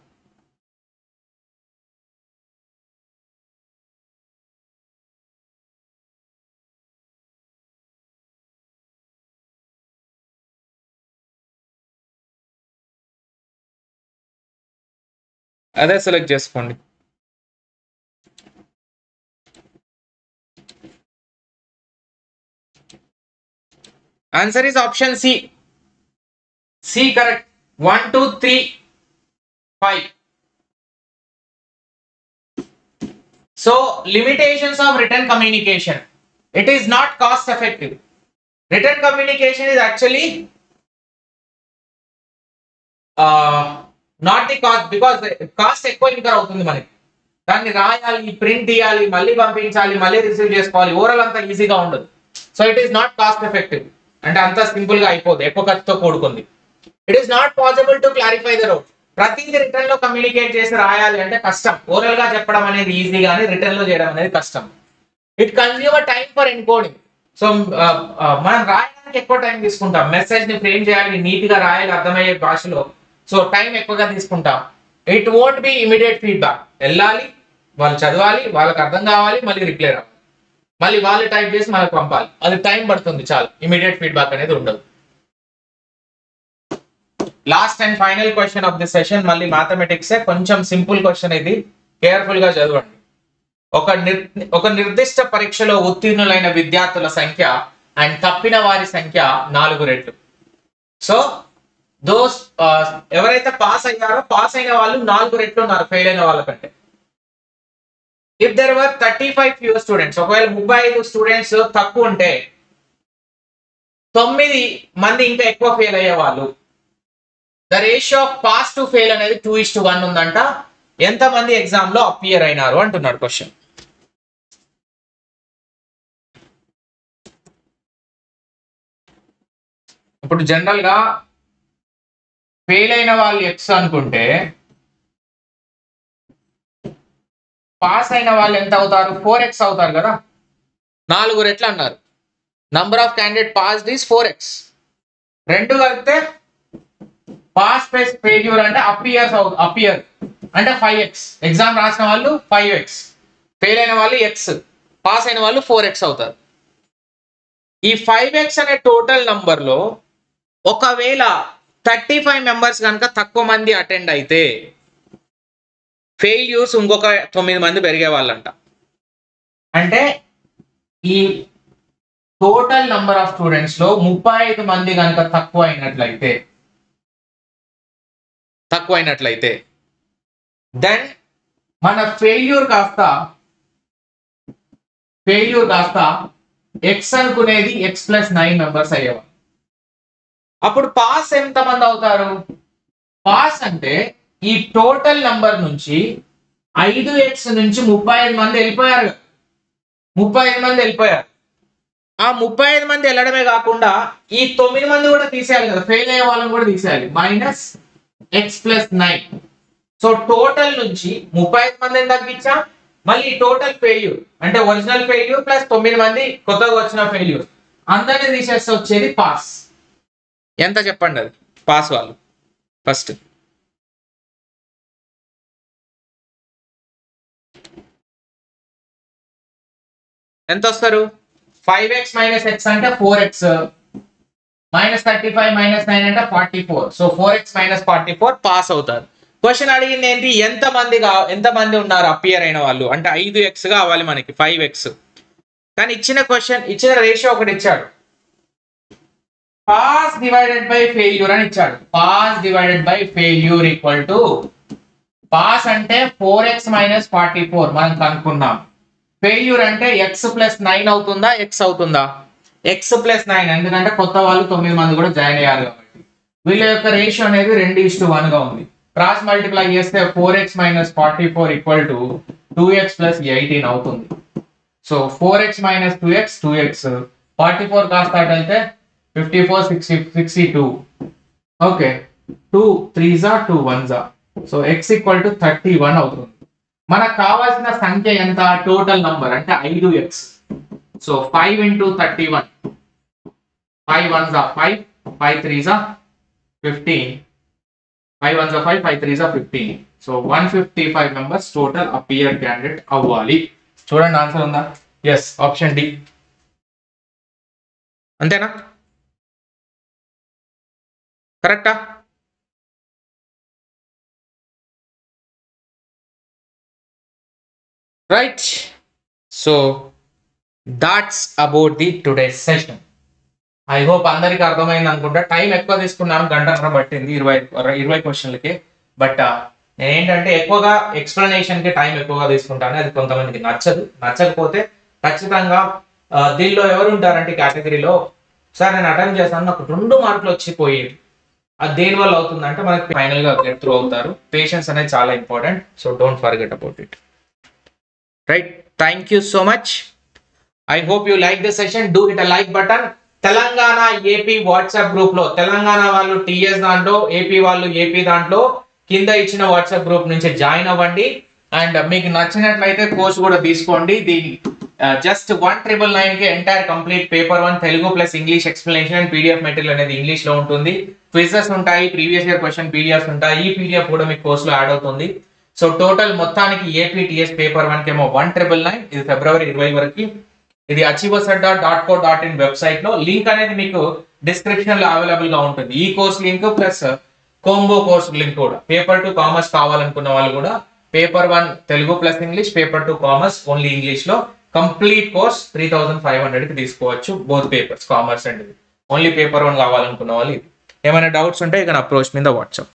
అదే సెలెక్ట్ చేసుకోండి answer is option C C correct one two three five so limitations of written communication it is not cost effective written communication is actually not the cost because cost ఎక్కువ incur అవుతుంది మనకి దాన్ని రాయాలి print తీయాలి మళ్ళీ పంపించాలి మళ్ళీ receive చేసుకోవాలి ఓవరాల్ అంతా ఈజీగా ఉండదు so it is not cost effective అంటే అంత సింపుల్ గా అయిపోదు ఎక్కువ ఖర్చుతో కూడుకుంది it is not possible to clarify the route ప్రతిదీ రిటర్న్ లో కమ్యూనికేట్ చేసి రాయాలి అంటే కష్టం ఓరల్ గా చెప్పడం అనేది ఈజీ కానీ రిటర్న్ లో చేయడం అనేది కష్టం it consume time for encoding so మనం రాయడానికి ఎక్కువ టైం తీసుకుంటాం మెసేజ్ ని ఫ్రేమ్ చేయాలి నీట్ గా రాయాలి అర్థమయ్యే భాషలో సో టైం ఎక్కువగా తీసుకుంటాం it won't be immediate feedback వెళ్ళాలి వాళ్ళు చదవాలి వాళ్ళకి అర్థం కావాలి మళ్ళీ రిప్లై రావాలి మళ్ళీ వాళ్ళు టైప్ చేసి మనకు పంపాలి అది టైం పడుతుంది చాలు ఇమీడియట్ ఫీడ్బ్యాక్ అనేది ఉండదు last and final question of the session మళ్ళీ మ్యాథమెటిక్స్ కొంచెం సింపుల్ క్వశ్చన్ ఇది కేర్ఫుల్ గా చదవండి ఒక నిర్ ఒక నిర్దిష్ట పరీక్షలో ఉత్తీర్ణులైన విద్యార్థుల సంఖ్య అండ్ తప్పిన వారి సంఖ్య నాలుగు రెట్లు సో దోస్ ఎవరైతే పాస్ అయ్యారో పాస్ అయిన వాళ్ళు నాలుగు రెట్లు ఉన్నారు ఫెయిల్ అయిన వాళ్ళకంటే if there were thirty five few students ఒకవేళ ముప్పై ఐదు స్టూడెంట్స్ తక్కువ ఉంటే తొమ్మిది మంది ఇంకా ఎక్కువ ఫెయిల్ అయ్యే వాళ్ళు the ratio of pass to fail అనేది టూ ఇస్ టు వన్ ఉందంట ఎంత మంది ఎగ్జామ్ లో అపియర్ అయినారు అంటున్నాడు క్వశ్చన్ ఇప్పుడు జనరల్ గా ఫెయిల్ అయిన వాళ్ళు ఎక్స్ అనుకుంటే పాస్ అయిన వాళ్ళు ఎంత అవుతారు ఫోర్ ఎక్స్ అవుతారు కదా నాలుగు రెట్లు అన్నారు number of candidate pass these four x రెండు కలిపితే పాస్ ప్లస్ ఫెయిల్యూర్ అంటే అప్ ఇయర్స్ అప్ ఇయర్ అంటే ఫైవ్ ఎక్స్ ఎగ్జామ్ రాసిన వాళ్ళు ఫైవ్ ఎక్స్ ఫెయిల్ అయిన వాళ్ళు ఎక్స్ పాస్ అయిన వాళ్ళు ఫోర్ ఎక్స్ అవుతారు ఈ ఫైవ్ ఎక్స్ అనే టోటల్ నంబర్లో ఒకవేళ థర్టీ ఫైవ్ మెంబర్స్ కనుక తక్కువ మంది అటెండ్ అయితే ఫెయిల్యూర్స్ ఇంకొక తొమ్మిది మంది పెరిగే వాళ్ళంట అంటే ఈ టోటల్ నంబర్ ఆఫ్ స్టూడెంట్స్ లో ముప్పై ఐదు మంది కనుక తక్కువ అయినట్లయితే తక్కువ అయినట్లయితే దెన్ మన ఫెయిల్యూర్ కాస్త ఫెయిల్యూర్ కాస్త ఎక్స్ అనుకునేది ఎక్స్ ప్లస్ నైన్ మెంబర్స్ అయ్యేవారు అప్పుడు పాస్ ఎంత మంది అవుతారు పాస్ అంటే ఈ టోటల్ నంబర్ నుంచి ఐదు ఎక్స్ నుంచి ముప్పై ఐదు మంది వెళ్ళిపోయారు ముప్పై ఐదు మంది వెళ్ళిపోయారు ఆ ముప్పై ఐదు మంది వెళ్ళడమే కాకుండా ఈ తొమ్మిది మంది కూడా తీసేయాలి కదా ఫెయిల్ అయ్యే వాళ్ళని కూడా తీసేయాలి minus x plus nine so total నుంచి ముప్పై ఐదు మందిని తగ్గించా మళ్ళీ టోటల్ ఫెయిల్యూర్ అంటే ఒరిజినల్ ఫెయిల్యూర్ ప్లస్ తొమ్మిది మంది కొత్తగా వచ్చిన ఫెయిల్యూర్ అందరిని తీసేస్తే వచ్చేది పాస్ ఎంత చెప్పండి అది పాస్ వాళ్ళు ఫస్ట్ ఎంత వస్తారు ఫైవ్ ఎక్స్ మైనస్ ఎక్స్ అంటే four x minus thirty five minus nine అంటే forty four so four x minus forty four pass అవుతారు క్వశ్చన్ అడిగింది ఏంటి ఎంత మంది కా ఎంత మంది ఉన్నారు అపియర్ అయిన వాళ్ళు అంటే ఐదు ఎక్స్ కావాలి మనకి ఫైవ్ ఎక్స్ కానీ ఇచ్చిన క్వశ్చన్ ఇచ్చిన రేషియో ఒకటి ఇచ్చాడు పాస్ డివైడెడ్ బై ఫెయిల్యూర్ అని ఇచ్చాడు pass divided by failure equal to pass అంటే four x minus forty four మనం కనుక్కున్నాం ఫెయిల్యూర్ అంటే ఎక్స్ ప్లస్ నైన్ అవుతుందా ఎక్స్ అవుతుందా ఎక్స్ ప్లస్ నైన్ ఎందుకంటే కొత్త వాళ్ళు తొమ్మిది మంది కూడా జాయిన్ అయ్యారు కాబట్టి వీళ్ళ యొక్క రేషియో అనేది రెండు ఇస్టు వన్ గా ఉంది క్రాస్ మల్టిప్లై చేస్తే four x minus forty four equal to two x plus eighteen అవుతుంది so four x minus two x two x forty four కాస్త అటు వెళ్తే fifty four sixty sixty two okay two three జా two one జా so x equal to thirty one అవుతుంది మనకు కావాల్సిన సంఖ్య ఎంత టోటల్ నంబర్ అంటే ఐదు x so five into thirty one five one జా ఫైవ్ ఫైవ్ త్రీ జా ఫిఫ్టీన్ ఫైవ్ వన్ జా ఫైవ్ ఫైవ్ త్రీ జా fifteen so one fifty five members total appear candidate అవ్వాలి చూడండి ఆన్సర్ ఉందా ఎస్ ఆప్షన్ డి అంతేనా కరెక్టా right so that's about the today session I hope అందరికి అర్థమైంది అనుకుంటా టైం ఎక్కువ తీసుకున్నాను గంటన్నర పట్టింది ఇరవై ఇరవై క్వశ్చన్లకి బట్ నేనేంటంటే ఎక్కువగా ఎక్స్ప్లెనేషన్ కి టైం ఎక్కువగా తీసుకుంటాను అది కొంతమందికి నచ్చదు నచ్చకపోతే ఖచ్చితంగా ఆ, దీనిలో ఎవరు ఉంటారంటే కేటగిరీలో సార్ నేను అటెంప్ట్ చేశాను నాకు రెండు మార్కులు వచ్చిపోయేది అది దేని వల్ల అవుతుందంటే మనకి ఫైనల్ గా గెట్ త్రూ అవుతారు పేషెన్స్ అనేది చాలా important so don't forget about it right thank you so much I hope you like the session do hit a like button Telangana AP WhatsApp group లో తెలంగాణ వాళ్ళు టిఎస్ దాంట్లో ఏపీ వాళ్ళు AP దాంట్లో కింద ఇచ్చిన వాట్సాప్ గ్రూప్ నుంచి జాయిన్ అవ్వండి and మీకు నచ్చినట్లయితే కోర్స్ కూడా తీసుకోండి దీని జస్ట్ వన్ ట్రిపుల్ నైన్ కి entire complete paper one Telugu plus English explanation and PDF material అనేది ఇంగ్లీష్ లో ఉంటుంది క్విజెస్ ఉంటాయి ప్రీవియస్ ఇయర్ క్వశ్చన్ పీడిఎఫ్ ఉంటాయి ఈ పీడిఎఫ్ కూడా మీకు కోర్సులో యాడ్ అవుతుంది సో టోటల్ మొత్తానికి ఏపీటీఎస్ పేపర్ వన్ కేమో వన్ ట్రిపుల్ నైన్ ఇది ఫిబ్రవరి ఇరవై వరకు ఇది achievers Adda dot co dot in website లో లింక్ అనేది మీకు డిస్క్రిప్షన్ లో అవైలబుల్ గా ఉంటుంది ఈ course link plus combo course link కూడా పేపర్ టు కామర్స్ కావాలనుకున్న వాళ్ళు కూడా paper one Telugu plus English paper two commerce only English లో complete course three thousand five hundred కి తీసుకోవచ్చు both papers commerce and only paper one కావాలనుకున్న వాళ్ళు ఇది ఏమైనా డౌట్స్ ఉంటే ఇక అప్రోచ్ మీద వాట్సాప్